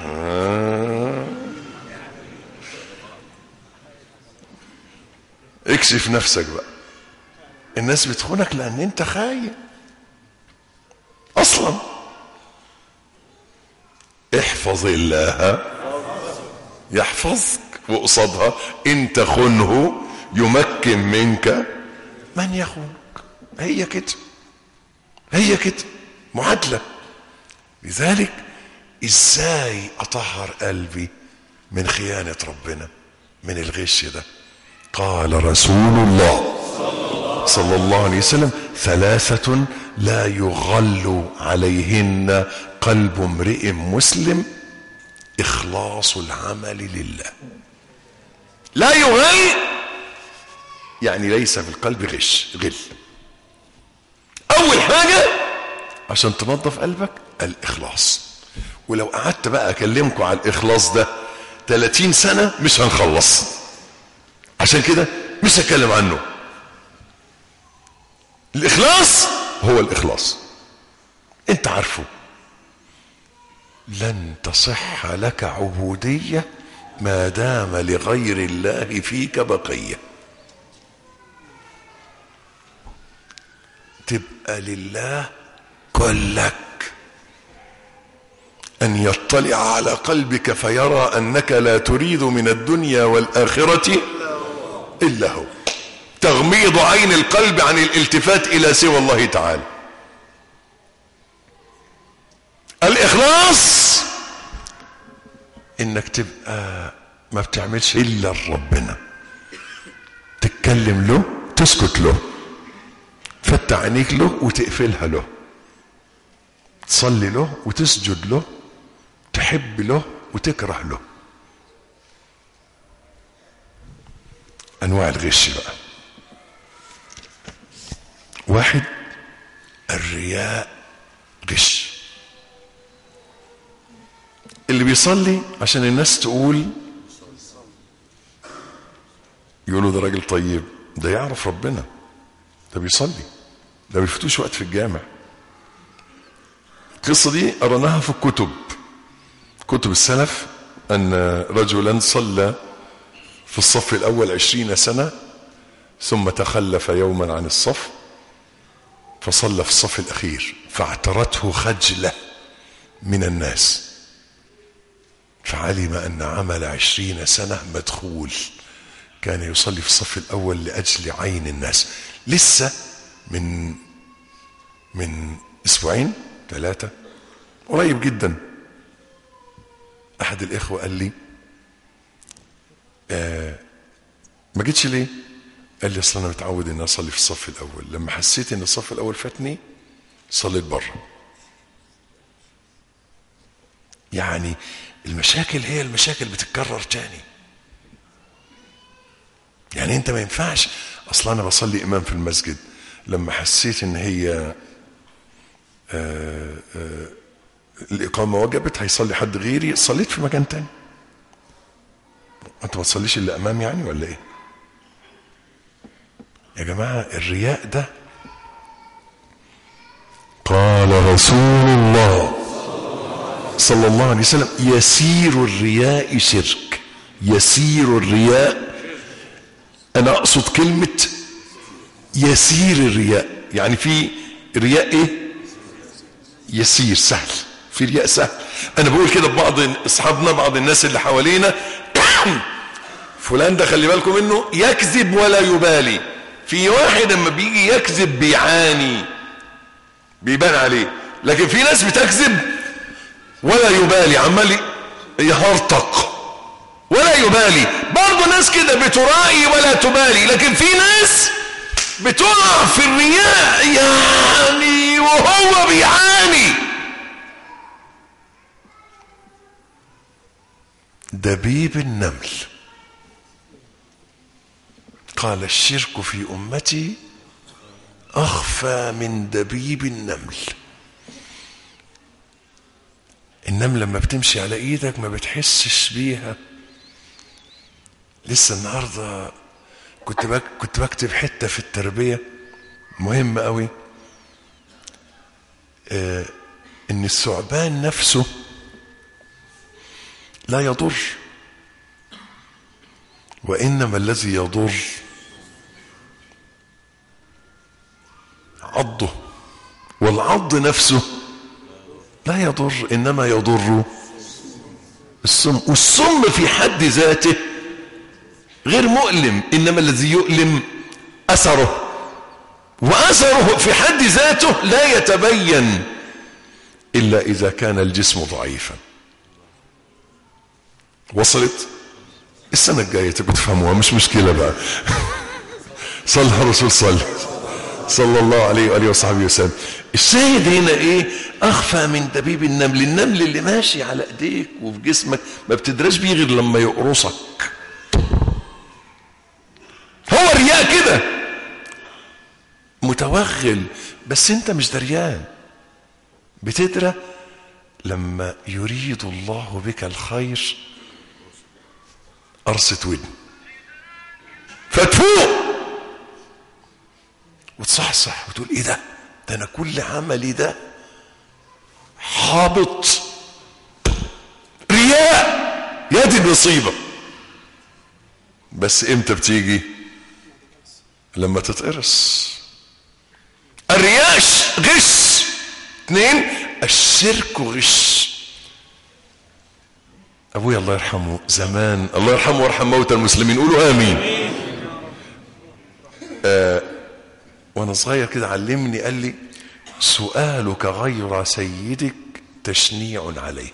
اكشف نفسك بقى الناس بتخونك لان انت خاين اصلا احفظ الله يحفظك وقصادها ان تخنه يمكن منك من يخونك هي كده هي كده معادله لذلك ازاي اطهر قلبي من خيانه ربنا من الغش ده قال رسول الله صلى الله عليه وسلم ثلاثة لا يغل عليهن قلب امرئ مسلم إخلاص العمل لله لا يغل يعني ليس في القلب غش غل أول حاجة عشان تنظف قلبك الإخلاص ولو قعدت بقى أكلمكم على الإخلاص ده 30 سنة مش هنخلص عشان كده مش هتكلم عنه الإخلاص هو الإخلاص أنت عارفه لن تصح لك عبودية ما دام لغير الله فيك بقية تبقى لله كلك أن يطلع على قلبك فيرى أنك لا تريد من الدنيا والآخرة إلا هو تغميض عين القلب عن الالتفات الى سوى الله تعالى الاخلاص انك تبقى ما بتعملش الا لربنا تتكلم له تسكت له فتح عينيك له وتقفلها له تصلي له وتسجد له تحب له وتكره له انواع الغش بقى واحد الرياء غش اللي بيصلي عشان الناس تقول يقولوا ده راجل طيب ده يعرف ربنا ده بيصلي ده بيفتوش وقت في الجامع القصة دي قرناها في الكتب كتب السلف أن رجلا صلى في الصف الأول عشرين سنة ثم تخلف يوما عن الصف فصلى في الصف الأخير فاعترته خجلة من الناس فعلم أن عمل عشرين سنة مدخول كان يصلي في الصف الأول لأجل عين الناس لسه من من أسبوعين ثلاثة قريب جدا أحد الإخوة قال لي آه ما جيتش ليه؟ قال لي اصل انا متعود ان اصلي في الصف الاول لما حسيت ان الصف الاول فاتني صليت بره يعني المشاكل هي المشاكل بتتكرر تاني يعني انت ما ينفعش اصلا انا بصلي امام في المسجد لما حسيت ان هي آآ آآ الاقامه وجبت هيصلي حد غيري صليت في مكان تاني انت ما تصليش الا امام يعني ولا ايه يا جماعة الرياء ده قال رسول الله صلى الله عليه وسلم يسير الرياء شرك يسير الرياء انا اقصد كلمة يسير الرياء يعني في رياء ايه يسير سهل في رياء سهل انا بقول كده ببعض اصحابنا بعض الناس اللي حوالينا فلان ده خلي بالكم منه يكذب ولا يبالي في واحد لما بيجي يكذب بيعاني بيبان عليه لكن في ناس بتكذب ولا يبالي عمال يهرطق ولا يبالي برضه ناس كده بترائي ولا تبالي لكن في ناس بتقع في الرياء يعني وهو بيعاني دبيب النمل قال الشرك في امتي اخفى من دبيب النمل النملة لما بتمشي على ايدك ما بتحسش بيها لسه النهارده كنت بك كنت بكتب حته في التربيه مهمه قوي آه ان الثعبان نفسه لا يضر وانما الذي يضر عضه والعض نفسه لا يضر انما يضر السم والسم في حد ذاته غير مؤلم انما الذي يؤلم اثره واثره في حد ذاته لا يتبين الا اذا كان الجسم ضعيفا وصلت السنه الجايه تبقوا تفهموها مش مشكله بقى صلى على الرسول صلى صلى الله عليه واله وصحبه وسلم الشاهد هنا ايه اخفى من دبيب النمل النمل اللي ماشي على ايديك وفي جسمك ما بتدراش بيه غير لما يقرصك هو الرياء كده متوغل بس انت مش دريان بتدرى لما يريد الله بك الخير قرصة ودن فتفوق وتصحصح وتقول ايه ده ده انا كل عملي ده حابط رياء يا دي المصيبة بس امتى بتيجي لما تتقرص الرياء غش اثنين الشرك غش ابويا الله يرحمه زمان الله يرحمه ويرحم موتى المسلمين قولوا امين آه وانا صغير كده علمني قال لي سؤالك غير سيدك تشنيع عليه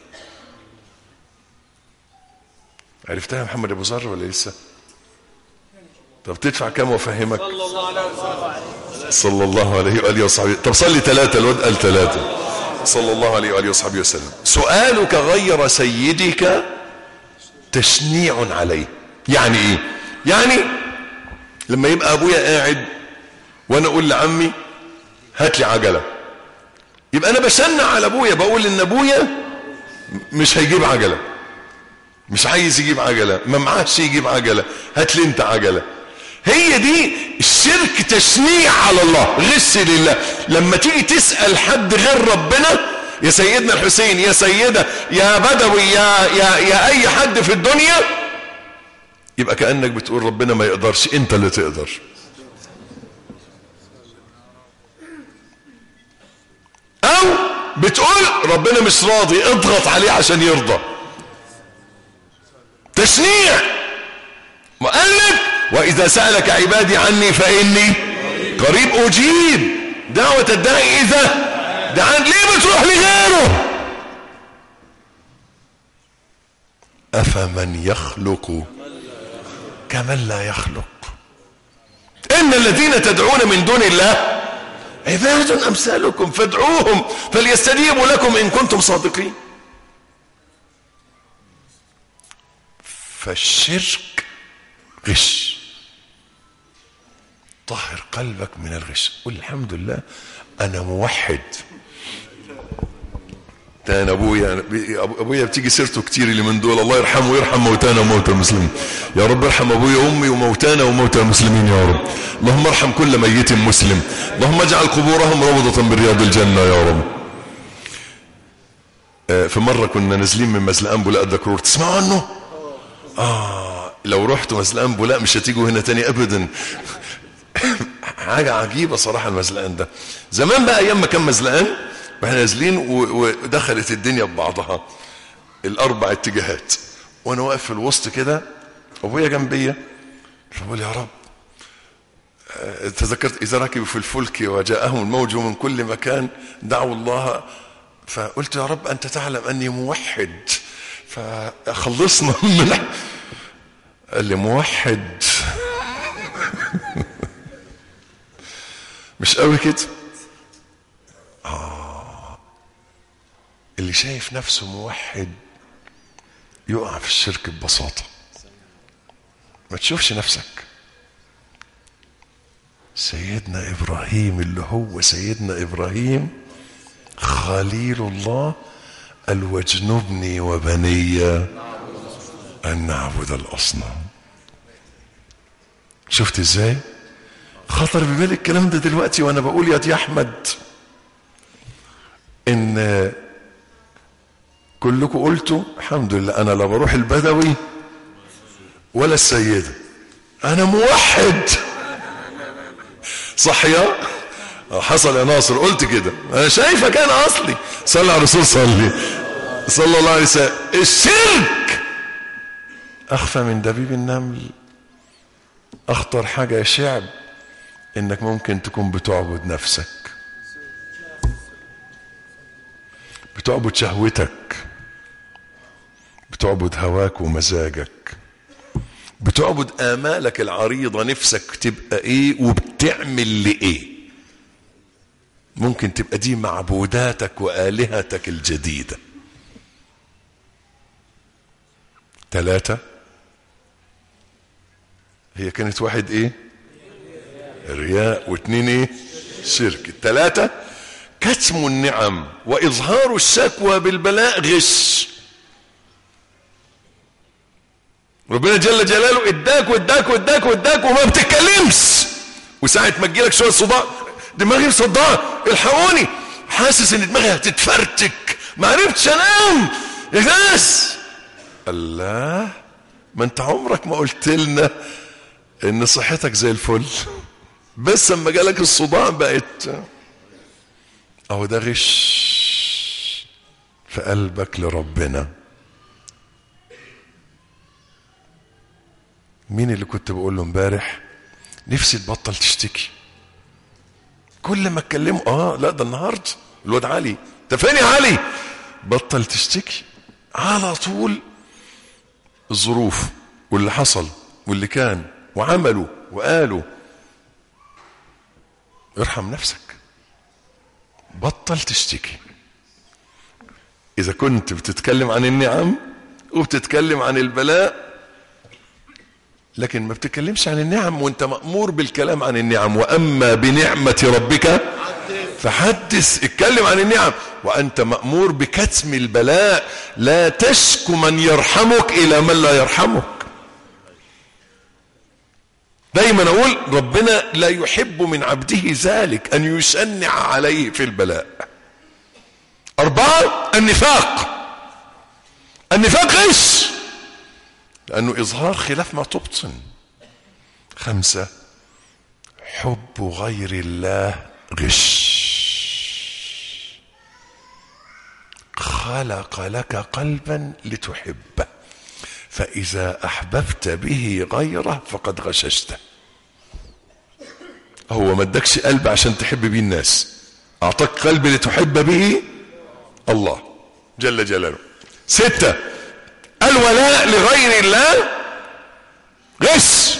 عرفتها يا محمد ابو ذر ولا لسه طب تدفع كام وافهمك صلى الله عليه واله وصحبه طب صلي ثلاثه الواد قال ثلاثه صلى الله عليه واله وصحبه وسلم سؤالك غير سيدك تشنيع عليه يعني ايه يعني لما يبقى ابويا قاعد وانا اقول لعمي هات لي عجله يبقى انا بشنع على ابويا بقول ان ابويا مش هيجيب عجله مش عايز يجيب عجله ما معاش يجيب عجله هات لي انت عجله هي دي الشرك تشنيع على الله غش لله لما تيجي تسال حد غير ربنا يا سيدنا الحسين يا سيده يا بدوي يا يا يا اي حد في الدنيا يبقى كانك بتقول ربنا ما يقدرش انت اللي تقدر او بتقول ربنا مش راضي اضغط عليه عشان يرضى تشنيع وقال لك واذا سالك عبادي عني فاني قريب اجيب دعوه الداعي اذا دعان ليه بتروح لغيره افمن يخلق كمن لا يخلق ان الذين تدعون من دون الله عباد امثالكم فادعوهم فليستجيبوا لكم ان كنتم صادقين فالشرك غش طهر قلبك من الغش قل الحمد لله انا موحد ده انا ابويا ابويا بتيجي سيرته كتير اللي من دول الله يرحمه ويرحم موتانا وموتى المسلمين يا رب ارحم ابويا وامي وموتانا وموتى المسلمين يا رب اللهم ارحم كل ميت مسلم اللهم اجعل قبورهم روضة من رياض الجنة يا رب آه في مرة كنا نازلين من مزلقان بولاء الدكرور تسمعوا عنه آه لو رحتوا مزلقان بولاء مش هتيجوا هنا تاني ابدا حاجة عجيبة صراحة المزلقان ده زمان بقى ايام ما كان مزلقان واحنا نازلين ودخلت الدنيا ببعضها الاربع اتجاهات وانا واقف في الوسط كده ابويا جنبيا فبقول يا رب تذكرت اذا ركبوا في الفلك وجاءهم الموج من كل مكان دعوا الله فقلت يا رب انت تعلم اني موحد فخلصنا من قال لي موحد مش قوي كده آه اللي شايف نفسه موحد يقع في الشرك ببساطة ما تشوفش نفسك سيدنا إبراهيم اللي هو سيدنا إبراهيم خليل الله قال واجنبني وبني أن نعبد الأصنام شفت ازاي خطر ببالي الكلام ده دلوقتي وانا بقول يا دي احمد ان كلكم قلتوا الحمد لله انا لا بروح البدوي ولا السيده انا موحد صح يا آه، حصل يا ناصر قلت كده انا شايفك انا اصلي صلى على الرسول صلي صلى الله عليه وسلم الشرك اخفى من دبيب النمل اخطر حاجه يا شعب انك ممكن تكون بتعبد نفسك بتعبد شهوتك بتعبد هواك ومزاجك بتعبد آمالك العريضة نفسك تبقى ايه وبتعمل لإيه ممكن تبقى دي معبوداتك وآلهتك الجديدة ثلاثة هي كانت واحد ايه رياء واثنين ايه شرك الثلاثة كتم النعم وإظهار الشكوى بالبلاء غش ربنا جل جلاله اداك واداك واداك واداك وما بتتكلمش وساعة ما تجيلك شوية صداع دماغي مصدعة الحقوني حاسس ان دماغي هتتفرتك ما عرفتش انام يا ناس الله ما انت عمرك ما قلت لنا ان صحتك زي الفل بس اما جالك الصداع بقت اهو ده غش في قلبك لربنا مين اللي كنت بقول له امبارح نفسي تبطل تشتكي كل ما اتكلمه اه لا ده النهارده الواد علي انت فين يا علي بطل تشتكي على طول الظروف واللي حصل واللي كان وعملوا وقالوا ارحم نفسك بطل تشتكي اذا كنت بتتكلم عن النعم وبتتكلم عن البلاء لكن ما بتتكلمش عن النعم وانت مأمور بالكلام عن النعم واما بنعمة ربك فحدث اتكلم عن النعم وانت مأمور بكتم البلاء لا تشكو من يرحمك الى من لا يرحمك دايما اقول ربنا لا يحب من عبده ذلك ان يشنع عليه في البلاء اربعة النفاق النفاق غش لانه اظهار خلاف ما تبطن خمسة حب غير الله غش خلق لك قلبا لتحبه فإذا أحببت به غيره فقد غششته هو ما ادكش قلب عشان تحب بيه الناس أعطاك قلب لتحب به الله جل جلاله ستة الولاء لغير الله غش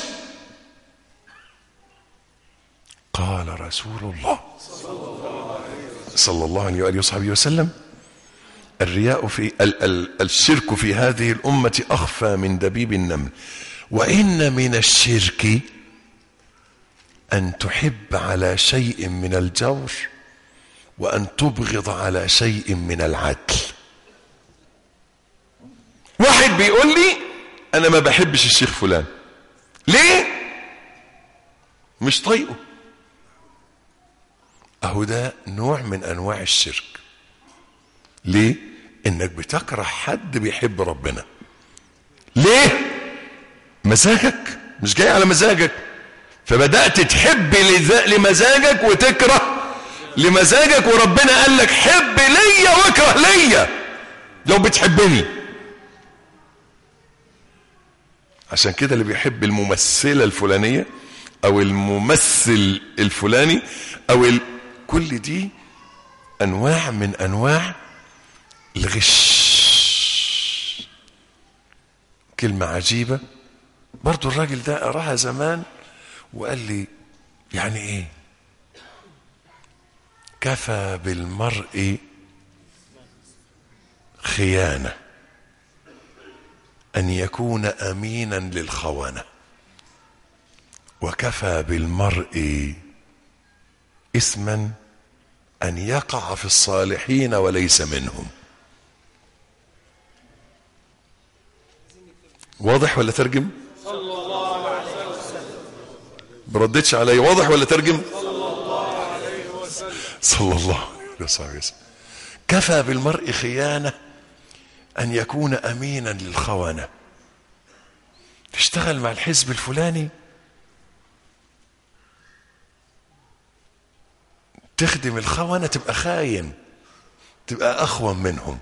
قال رسول الله صلى الله عليه وآله وصحبه وسلم الرياء في ال ال الشرك في هذه الأمة أخفى من دبيب النمل وإن من الشرك أن تحب على شيء من الجور وأن تبغض على شيء من العدل واحد بيقول لي أنا ما بحبش الشيخ فلان ليه مش طايقه أهو ده نوع من أنواع الشرك ليه انك بتكره حد بيحب ربنا ليه مزاجك مش جاي على مزاجك فبدأت تحب لذا- لمزاجك وتكره لمزاجك وربنا قال لك حب ليا واكره ليا لو بتحبني عشان كده اللي بيحب الممثلة الفلانية او الممثل الفلاني او ال... كل دي انواع من انواع الغش كلمة عجيبة برضو الراجل ده قراها زمان وقال لي يعني ايه كفى بالمرء خيانة أن يكون أمينا للخونة وكفى بالمرء إثما أن يقع في الصالحين وليس منهم واضح ولا ترجم بردتش علي واضح ولا ترجم صلى الله عليه وسلم كفى بالمرء خيانة أن يكون أمينا للخونة تشتغل مع الحزب الفلاني تخدم الخونة تبقى خاين تبقى أخون منهم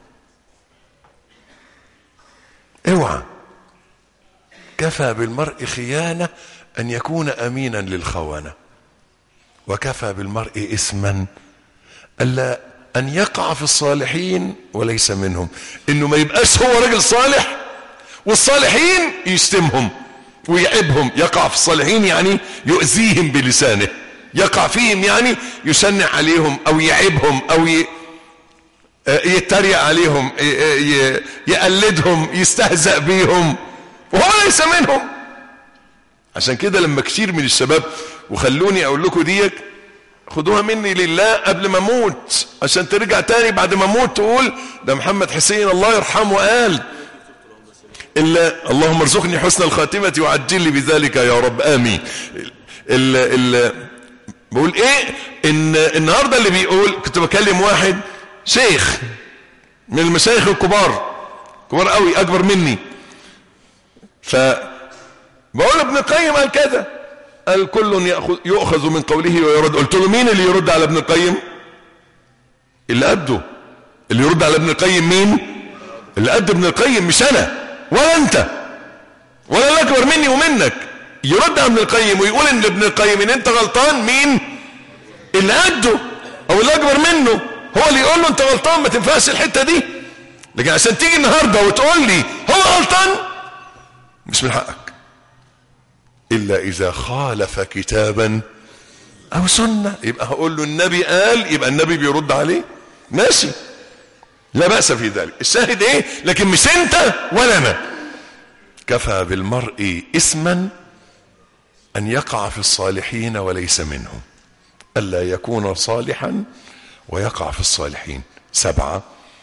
اوعى كفى بالمرء خيانة أن يكون أمينا للخونة وكفى بالمرء إثما ألا أن يقع في الصالحين وليس منهم إنه ما يبقاش هو راجل صالح والصالحين يشتمهم ويعبهم يقع في الصالحين يعني يؤذيهم بلسانه يقع فيهم يعني يشنع عليهم أو يعبهم أو ي... يتريق عليهم يقلدهم يستهزأ بيهم وهو ليس منهم عشان كده لما كتير من الشباب وخلوني اقول لكم ديك خدوها مني لله قبل ما اموت عشان ترجع تاني بعد ما اموت تقول ده محمد حسين الله يرحمه قال إلا اللهم ارزقني حسن الخاتمة وعجل لي بذلك يا رب آمين ال ال بقول ايه ان النهاردة اللي بيقول كنت بكلم واحد شيخ من المشايخ الكبار كبار قوي اكبر مني ف بقول ابن القيم قال كذا قال كل يأخذ, يؤخذ من قوله ويرد قلت له مين اللي يرد على ابن القيم اللي قده اللي يرد على ابن القيم مين اللي قد ابن القيم مش انا ولا انت ولا الاكبر مني ومنك يرد على ابن القيم ويقول ان ابن القيم ان انت غلطان مين اللي قده او اللي اكبر منه هو اللي يقول له انت غلطان ما تنفعش الحته دي لكن عشان تيجي النهارده وتقول لي هو غلطان مش من حقك الا اذا خالف كتابا او سنه يبقى هقول له النبي قال يبقى النبي بيرد عليه ماشي لا باس في ذلك الشاهد ايه لكن مش انت ولا انا كفى بالمرء اثما ان يقع في الصالحين وليس منهم الا يكون صالحا ويقع في الصالحين سبعه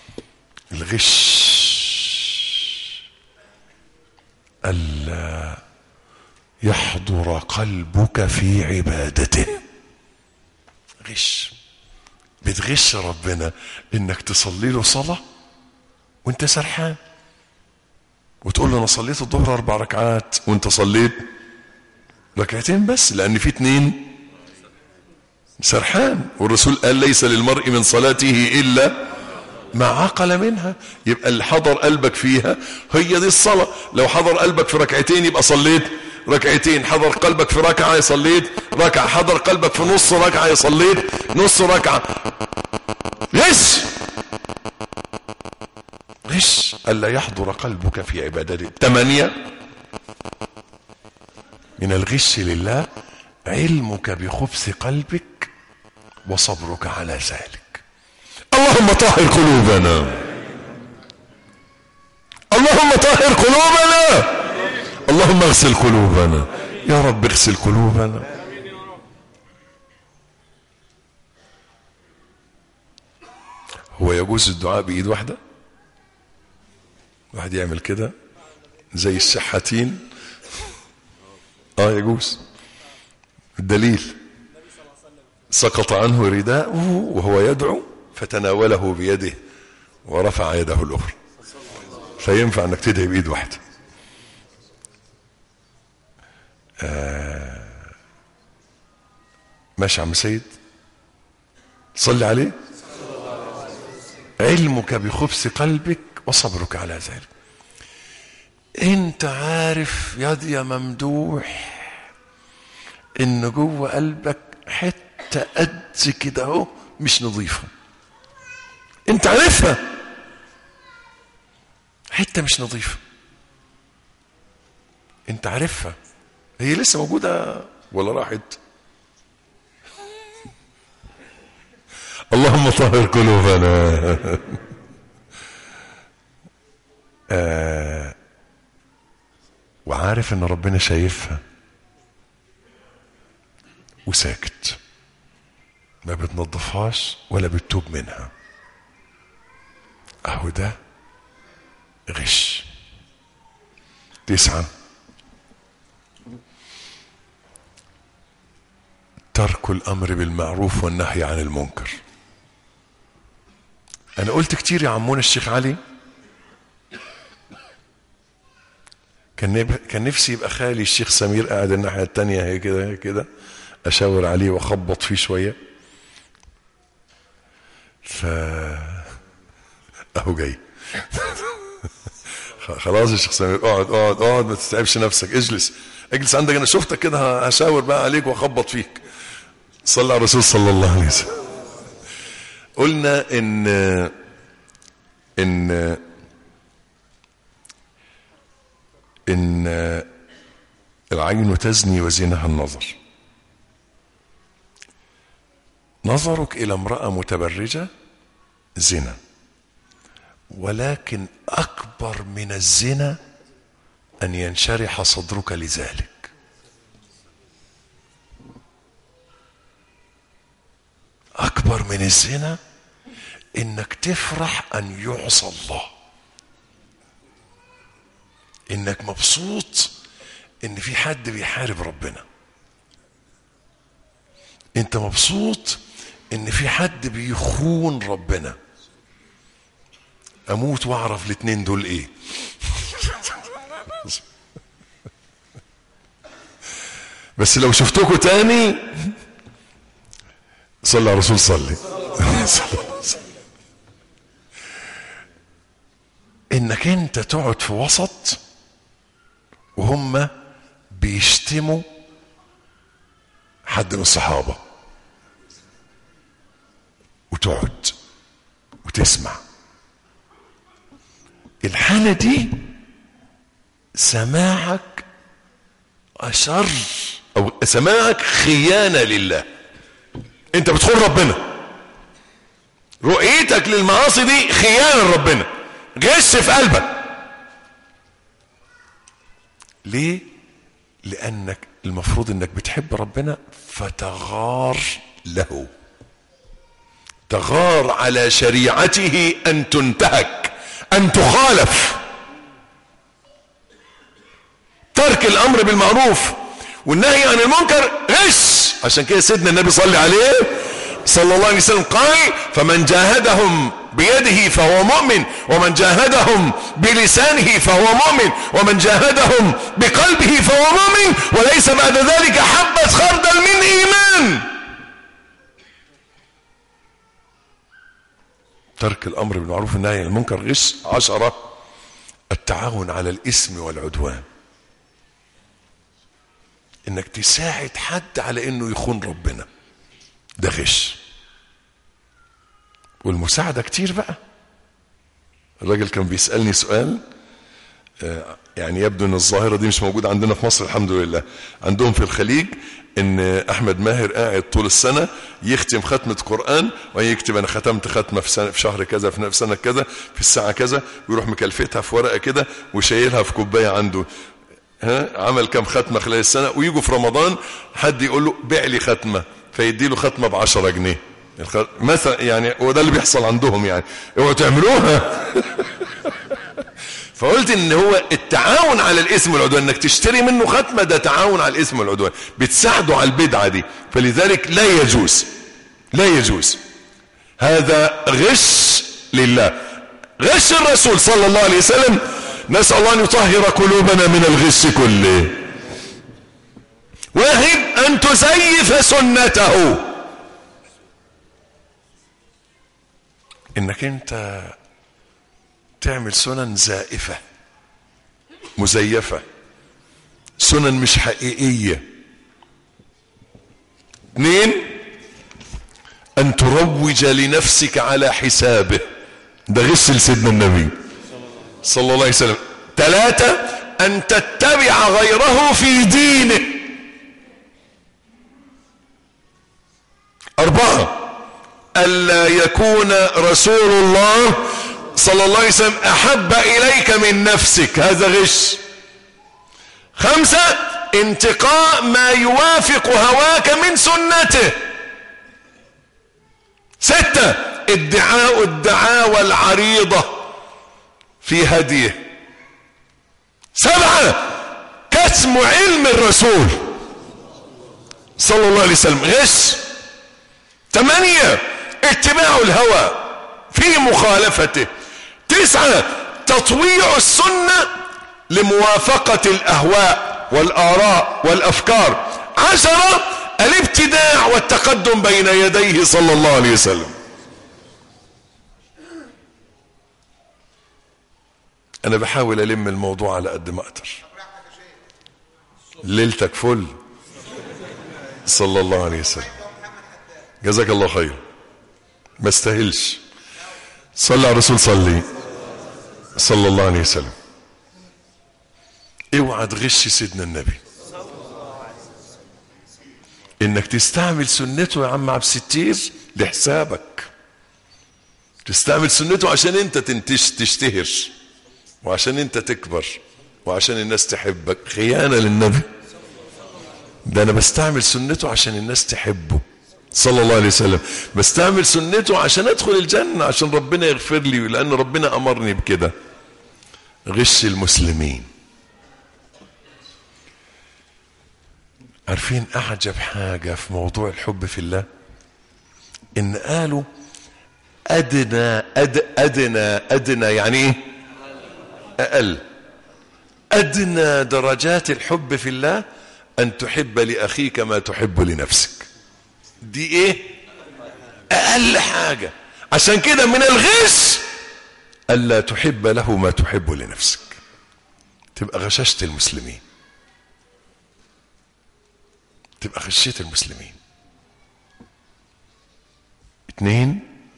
الغش الا يحضر قلبك في عبادته غش بتغش ربنا انك تصلي له صلاة وانت سرحان وتقول له انا صليت الظهر اربع ركعات وانت صليت ركعتين بس لان في اتنين سرحان والرسول قال ليس للمرء من صلاته الا ما عقل منها يبقى اللي حضر قلبك فيها هي دي الصلاة لو حضر قلبك في ركعتين يبقى صليت ركعتين حضر قلبك في ركعة صليت ركعة حضر قلبك في نص ركعة صليت نص ركعة غش غش ألا يحضر قلبك في عبادته ثمانية من الغش لله علمك بخبث قلبك وصبرك على ذلك اللهم طهر قلوبنا اللهم طهر قلوبنا اللهم اغسل قلوبنا يا رب اغسل قلوبنا هو يجوز الدعاء بايد واحده واحد يعمل كده زي الشحاتين اه يجوز الدليل سقط عنه رداءه وهو يدعو فتناوله بيده ورفع يده الاخرى فينفع انك تدعي بايد واحده آه ماشي عم سيد صلي عليه علمك بخبث قلبك وصبرك على ذلك انت عارف يا يا ممدوح ان جوه قلبك حته قد كده اهو مش نظيفه انت عارفها حته مش نظيفه انت عارفها هي لسه موجوده ولا راحت اللهم طهر قلوبنا آه وعارف ان ربنا شايفها وساكت ما بتنظفهاش ولا بتتوب منها اهو ده غش تسعة ترك الامر بالمعروف والنهي عن المنكر انا قلت كتير يا عمونا الشيخ علي كان نب... كان نفسي يبقى خالي الشيخ سمير قاعد الناحيه التانية هي كده هي كده اشاور عليه واخبط فيه شويه ف اهو جاي خ- خلاص يا شيخ سمير اقعد اقعد اقعد ما تتعبش نفسك اجلس اجلس عندك انا شفتك كده ه- هشاور بقى عليك واخبط فيك صلى على الرسول صلى الله عليه وسلم قلنا ان ان ان العين تزني وزنها النظر نظرك الى امراه متبرجه زنا ولكن اكبر من الزنا ان ينشرح صدرك لذلك اكبر من الزنا انك تفرح ان يعصى الله انك مبسوط ان في حد بيحارب ربنا انت مبسوط ان في حد بيخون ربنا اموت واعرف الاتنين دول ايه بس لو شفتكوا تاني صلى على الرسول صلي انك انت تقعد في وسط وهم بيشتموا حد من الصحابة وتقعد وتسمع الحالة دي سماعك أشر أو سماعك خيانة لله أنت بتخون ربنا رؤيتك للمعاصي دي خيانة لربنا غش في قلبك ليه لانك المفروض انك بتحب ربنا فتغار له تغار على شريعته ان تنتهك ان تخالف ترك الامر بالمعروف والنهي عن المنكر غش عشان كده سيدنا النبي صلى عليه صلى الله عليه وسلم قال فمن جاهدهم بيده فهو مؤمن ومن جاهدهم بلسانه فهو مؤمن ومن جاهدهم بقلبه فهو مؤمن وليس بعد ذلك حبة خردل من إيمان ترك الأمر بالمعروف والنهي عن المنكر غش عشرة التعاون على الإثم والعدوان انك تساعد حد على انه يخون ربنا ده غش والمساعدة كتير بقى الراجل كان بيسألني سؤال آه، يعني يبدو ان الظاهرة دي مش موجودة عندنا في مصر الحمد لله عندهم في الخليج ان احمد ماهر قاعد طول السنة يختم ختمة قرآن ويكتب انا ختمت ختمة في, سنة في شهر كذا في سنة كذا في الساعة كذا ويروح مكلفتها في ورقة كده وشايلها في كوباية عنده ها عمل كام ختمة خلال السنة ويجوا في رمضان حد يقول له بيع لي ختمة فيدي له ختمة ب 10 جنيه الخ- مثلا يعني وده اللي بيحصل عندهم يعني اوعوا تعملوها فقلت ان هو التعاون على الاسم والعدوان انك تشتري منه ختمة ده تعاون على الاسم والعدوان بتساعده على البدعة دي فلذلك لا يجوز لا يجوز هذا غش لله غش الرسول صلى الله عليه وسلم نسأل الله أن يطهر قلوبنا من الغش كله واحد أن تزيف سنته إنك أنت تعمل سنن زائفة مزيفة سنن مش حقيقية اثنين أن تروج لنفسك على حسابه ده غش لسيدنا النبي صلى الله عليه وسلم ثلاثة أن تتبع غيره في دينه أربعة ألا يكون رسول الله صلى الله عليه وسلم أحب إليك من نفسك هذا غش خمسة انتقاء ما يوافق هواك من سنته ستة ادعاء الدعاوى العريضة في هديه سبعة كتم علم الرسول صلى الله عليه وسلم غش ثمانية اتباع الهوى في في مخالفته تسعة تطويع السنة لموافقة الأهواء والآراء والأفكار عشرة الابتداع والتقدم بين يديه صلى الله عليه وسلم أنا بحاول ألم الموضوع على قد ما أقدر ليلتك فل صلى الله عليه وسلم جزاك الله خير ما استاهلش صلى على الرسول صلي صلى الله عليه وسلم اوعى تغش سيدنا النبي انك تستعمل سنته يا عم عبد الستير لحسابك تستعمل سنته عشان انت تنتش تشتهر وعشان انت تكبر وعشان الناس تحبك خيانة للنبي ده انا بستعمل سنته عشان الناس تحبه صلى الله عليه وسلم بستعمل سنته عشان ادخل الجنة عشان ربنا يغفر لي لان ربنا امرني بكده غش المسلمين عارفين اعجب حاجة في موضوع الحب في الله ان قالوا ادنى أد ادنى ادنى يعني ايه اقل ادنى درجات الحب في الله ان تحب لاخيك ما تحب لنفسك دي ايه اقل حاجة عشان كده من الغش الا تحب له ما تحب لنفسك تبقى غششت المسلمين تبقى غشيت المسلمين اثنين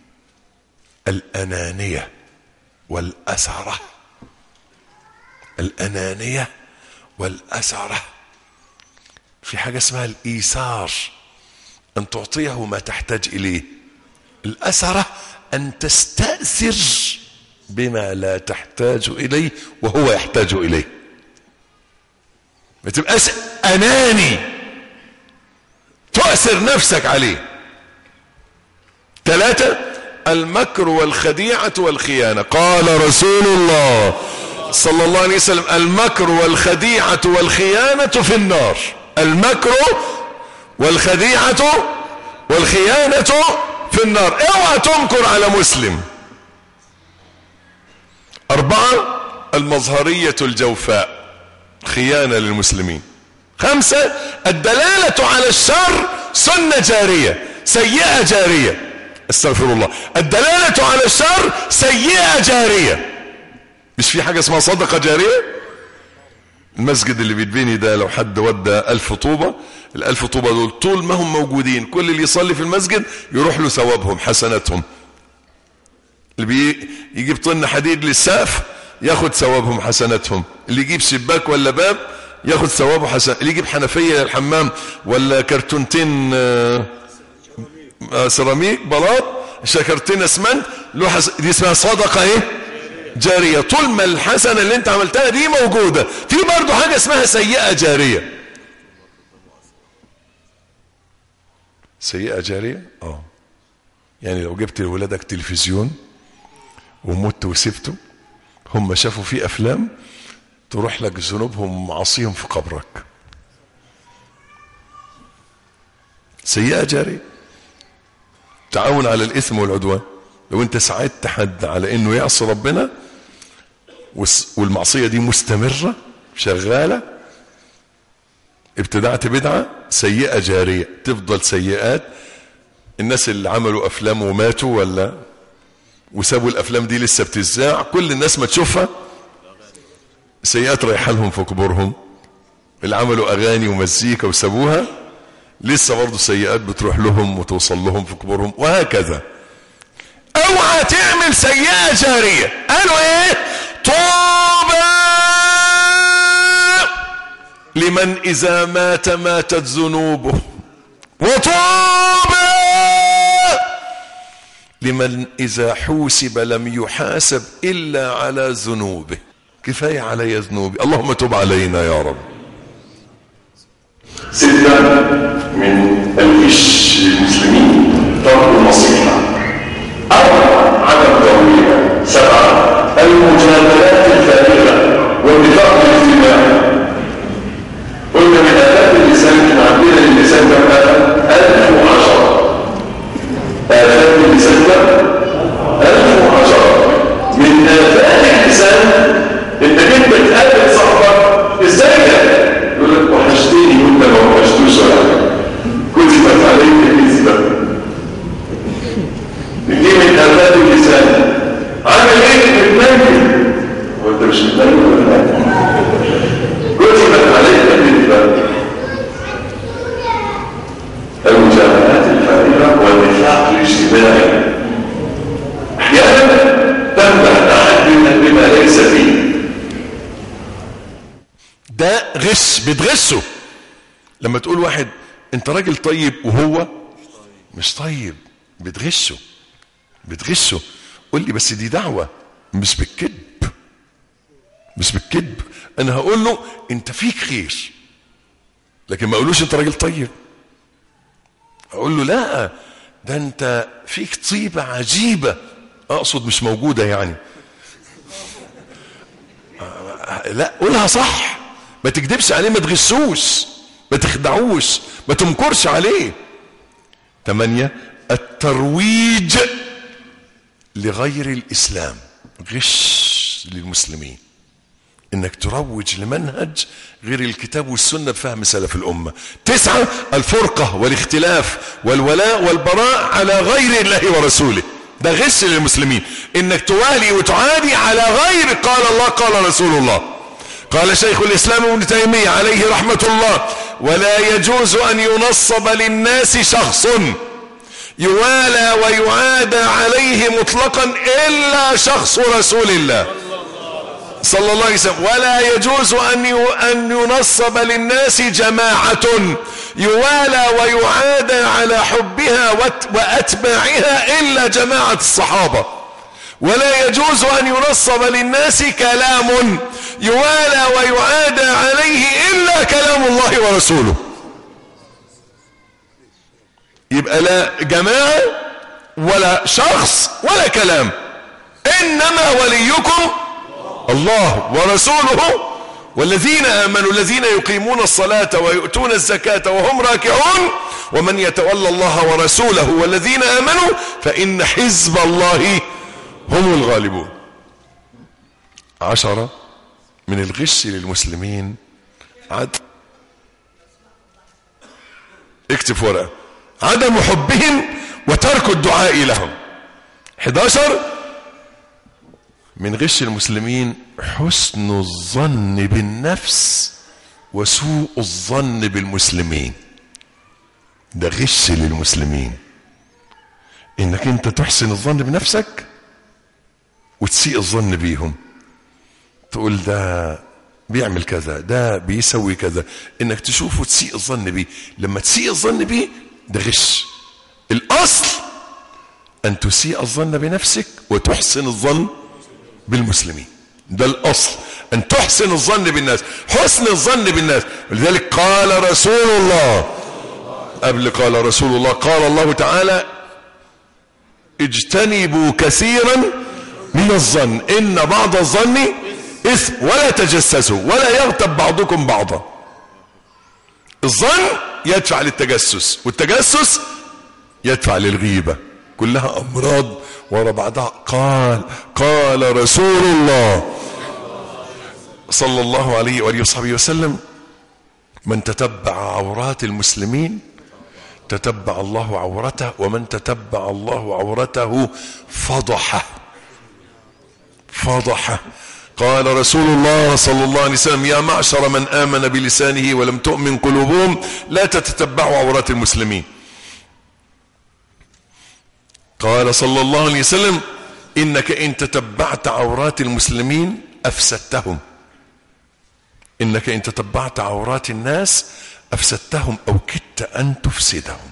الانانية والاثرة الانانية والاثرة في حاجة اسمها الايثار ان تعطيه ما تحتاج اليه الاثرة ان تستأثر بما لا تحتاج اليه وهو يحتاج اليه ما تبقاش اناني تؤثر نفسك عليه ثلاثة المكر والخديعة والخيانة قال رسول الله صلى الله عليه وسلم المكر والخديعة والخيانة في النار المكر والخديعة والخيانة في النار اوعى تمكر على مسلم أربعة المظهرية الجوفاء خيانة للمسلمين خمسة الدلالة على الشر سنة جارية سيئة جارية استغفر الله الدلالة على الشر سيئة جارية مش في حاجة اسمها صدقة جارية المسجد اللي بيتبني ده لو حد ودى ألف طوبة الألف طوبة دول طول ما هم موجودين كل اللي يصلي في المسجد يروح له ثوابهم حسناتهم اللي بي يجيب طن حديد للسقف ياخد ثوابهم حسناتهم اللي يجيب شباك ولا باب ياخد ثوابه حسن اللي يجيب حنفية للحمام ولا كرتونتين آه آه سيراميك بلاط شكرتين اسمنت له حس... دي اسمها صدقة ايه جارية طول ما الحسنة اللي انت عملتها دي موجودة في برضه حاجة اسمها سيئة جارية سيئة جارية اه يعني لو جبت لولادك تلفزيون ومت وسبته هم شافوا فيه افلام تروح لك ذنوبهم معاصيهم في قبرك سيئة جارية تعاون على الاثم والعدوان لو انت ساعدت حد على انه يعصي ربنا والمعصية دي مستمرة شغالة ابتدعت بدعة سيئة جارية تفضل سيئات الناس اللي عملوا افلام وماتوا ولا وسابوا الافلام دي لسه بتذاع كل الناس ما تشوفها سيئات رايحه لهم في قبورهم اللي عملوا اغاني ومزيكا وسابوها لسه برضه سيئات بتروح لهم وتوصل لهم في قبورهم وهكذا اوعى تعمل سيئه جاريه قالوا ايه طوبى لمن اذا مات ماتت ذنوبه وطوبى لمن اذا حوسب لم يحاسب الا على ذنوبه كفايه علي ذنوبي اللهم تب علينا يا رب ستة من الغش للمسلمين ترك النصيحة أو عدم ترويها سبعة المجادلات الفارغة والنفاق الاجتماعي قلنا من آلات اللسان كان عندنا اللسان كم آلة؟ ألف وعشرة آلات اللسان كم؟ ألف مش متضايق كتبت عليك بالنسبة المجاملات الفارغة والنفاق الاجتماعي أحيانا تمدح أحد بما ليس فيه ده غش بتغشه لما تقول واحد انت راجل طيب وهو مش طيب بتغشه بتغشه قول لي بس دي دعوة مش بالكذب مش بالكذب انا هقول له انت فيك خير لكن ما اقولوش انت راجل طيب اقول له لا ده انت فيك طيبة عجيبة اقصد مش موجودة يعني لا قولها صح ما تكذبش عليه ما تغشوش ما تخدعوش ما تمكرش عليه ثمانية الترويج لغير الإسلام غش للمسلمين انك تروج لمنهج غير الكتاب والسنة بفهم سلف الأمة تسعة الفرقة والاختلاف والولاء والبراء على غير الله ورسوله ده غش للمسلمين انك توالي وتعادي على غير قال الله قال رسول الله قال شيخ الإسلام ابن تيمية عليه رحمة الله ولا يجوز أن ينصب للناس شخص يوالى ويعادى عليه مطلقا إلا شخص رسول الله صلى الله عليه وسلم ولا يجوز أن أن ينصب للناس جماعة يوالى ويعادى على حبها وأتباعها إلا جماعة الصحابة ولا يجوز أن ينصب للناس كلام يوالى ويعادى عليه إلا كلام الله ورسوله يبقى لا جماعة ولا شخص ولا كلام إنما وليكم الله ورسوله والذين آمنوا الذين يقيمون الصلاة ويؤتون الزكاة وهم راكعون ومن يتولى الله ورسوله والذين آمنوا فإن حزب الله هم الغالبون عشرة من الغش للمسلمين عد اكتب في ورقة عدم حبهم وترك الدعاء لهم 11 من غش المسلمين حسن الظن بالنفس وسوء الظن بالمسلمين ده غش للمسلمين انك انت تحسن الظن بنفسك وتسيء الظن بيهم تقول ده بيعمل كذا ده بيسوي كذا انك تشوفه تسيء الظن بيه لما تسيء الظن بيه ده غش الاصل ان تسيء الظن بنفسك وتحسن الظن بالمسلمين ده الاصل ان تحسن الظن بالناس حسن الظن بالناس ولذلك قال رسول الله قبل قال رسول الله قال الله تعالى اجتنبوا كثيرا من الظن ان بعض الظن اثم ولا تجسسوا ولا يغتب بعضكم بعضا الظن يدفع للتجسس والتجسس يدفع للغيبة كلها امراض ورا بعضها قال قال رسول الله صلى الله عليه وآله وصحبه وسلم من تتبع عورات المسلمين تتبع الله عورته ومن تتبع الله عورته فضحه فضحه قال رسول الله صلى الله عليه وسلم يا معشر من آمن بلسانه ولم تؤمن قلوبهم لا تتتبعوا عورات المسلمين قال صلى الله عليه وسلم إنك إن تتبعت عورات المسلمين أفسدتهم إنك إن تتبعت عورات الناس أفسدتهم أو كدت أن تفسدهم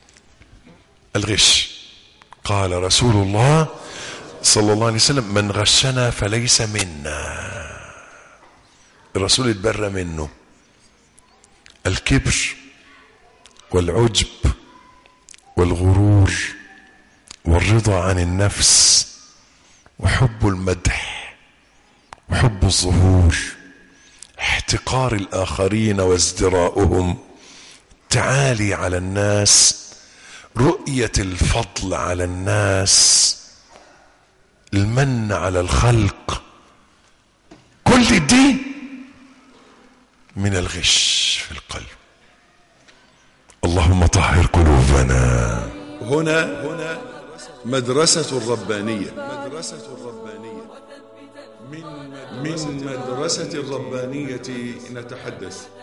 الغش قال رسول الله صلى الله عليه وسلم من غشنا فليس منا الرسول اتبرى منه الكبر والعجب والغرور والرضا عن النفس وحب المدح وحب الظهور احتقار الآخرين وازدراؤهم تعالي على الناس رؤية الفضل على الناس المن على الخلق كل دي من الغش في القلب اللهم طهر قلوبنا هنا هنا مدرسة الربانية مدرسة الربانية من مدرسة الربانية نتحدث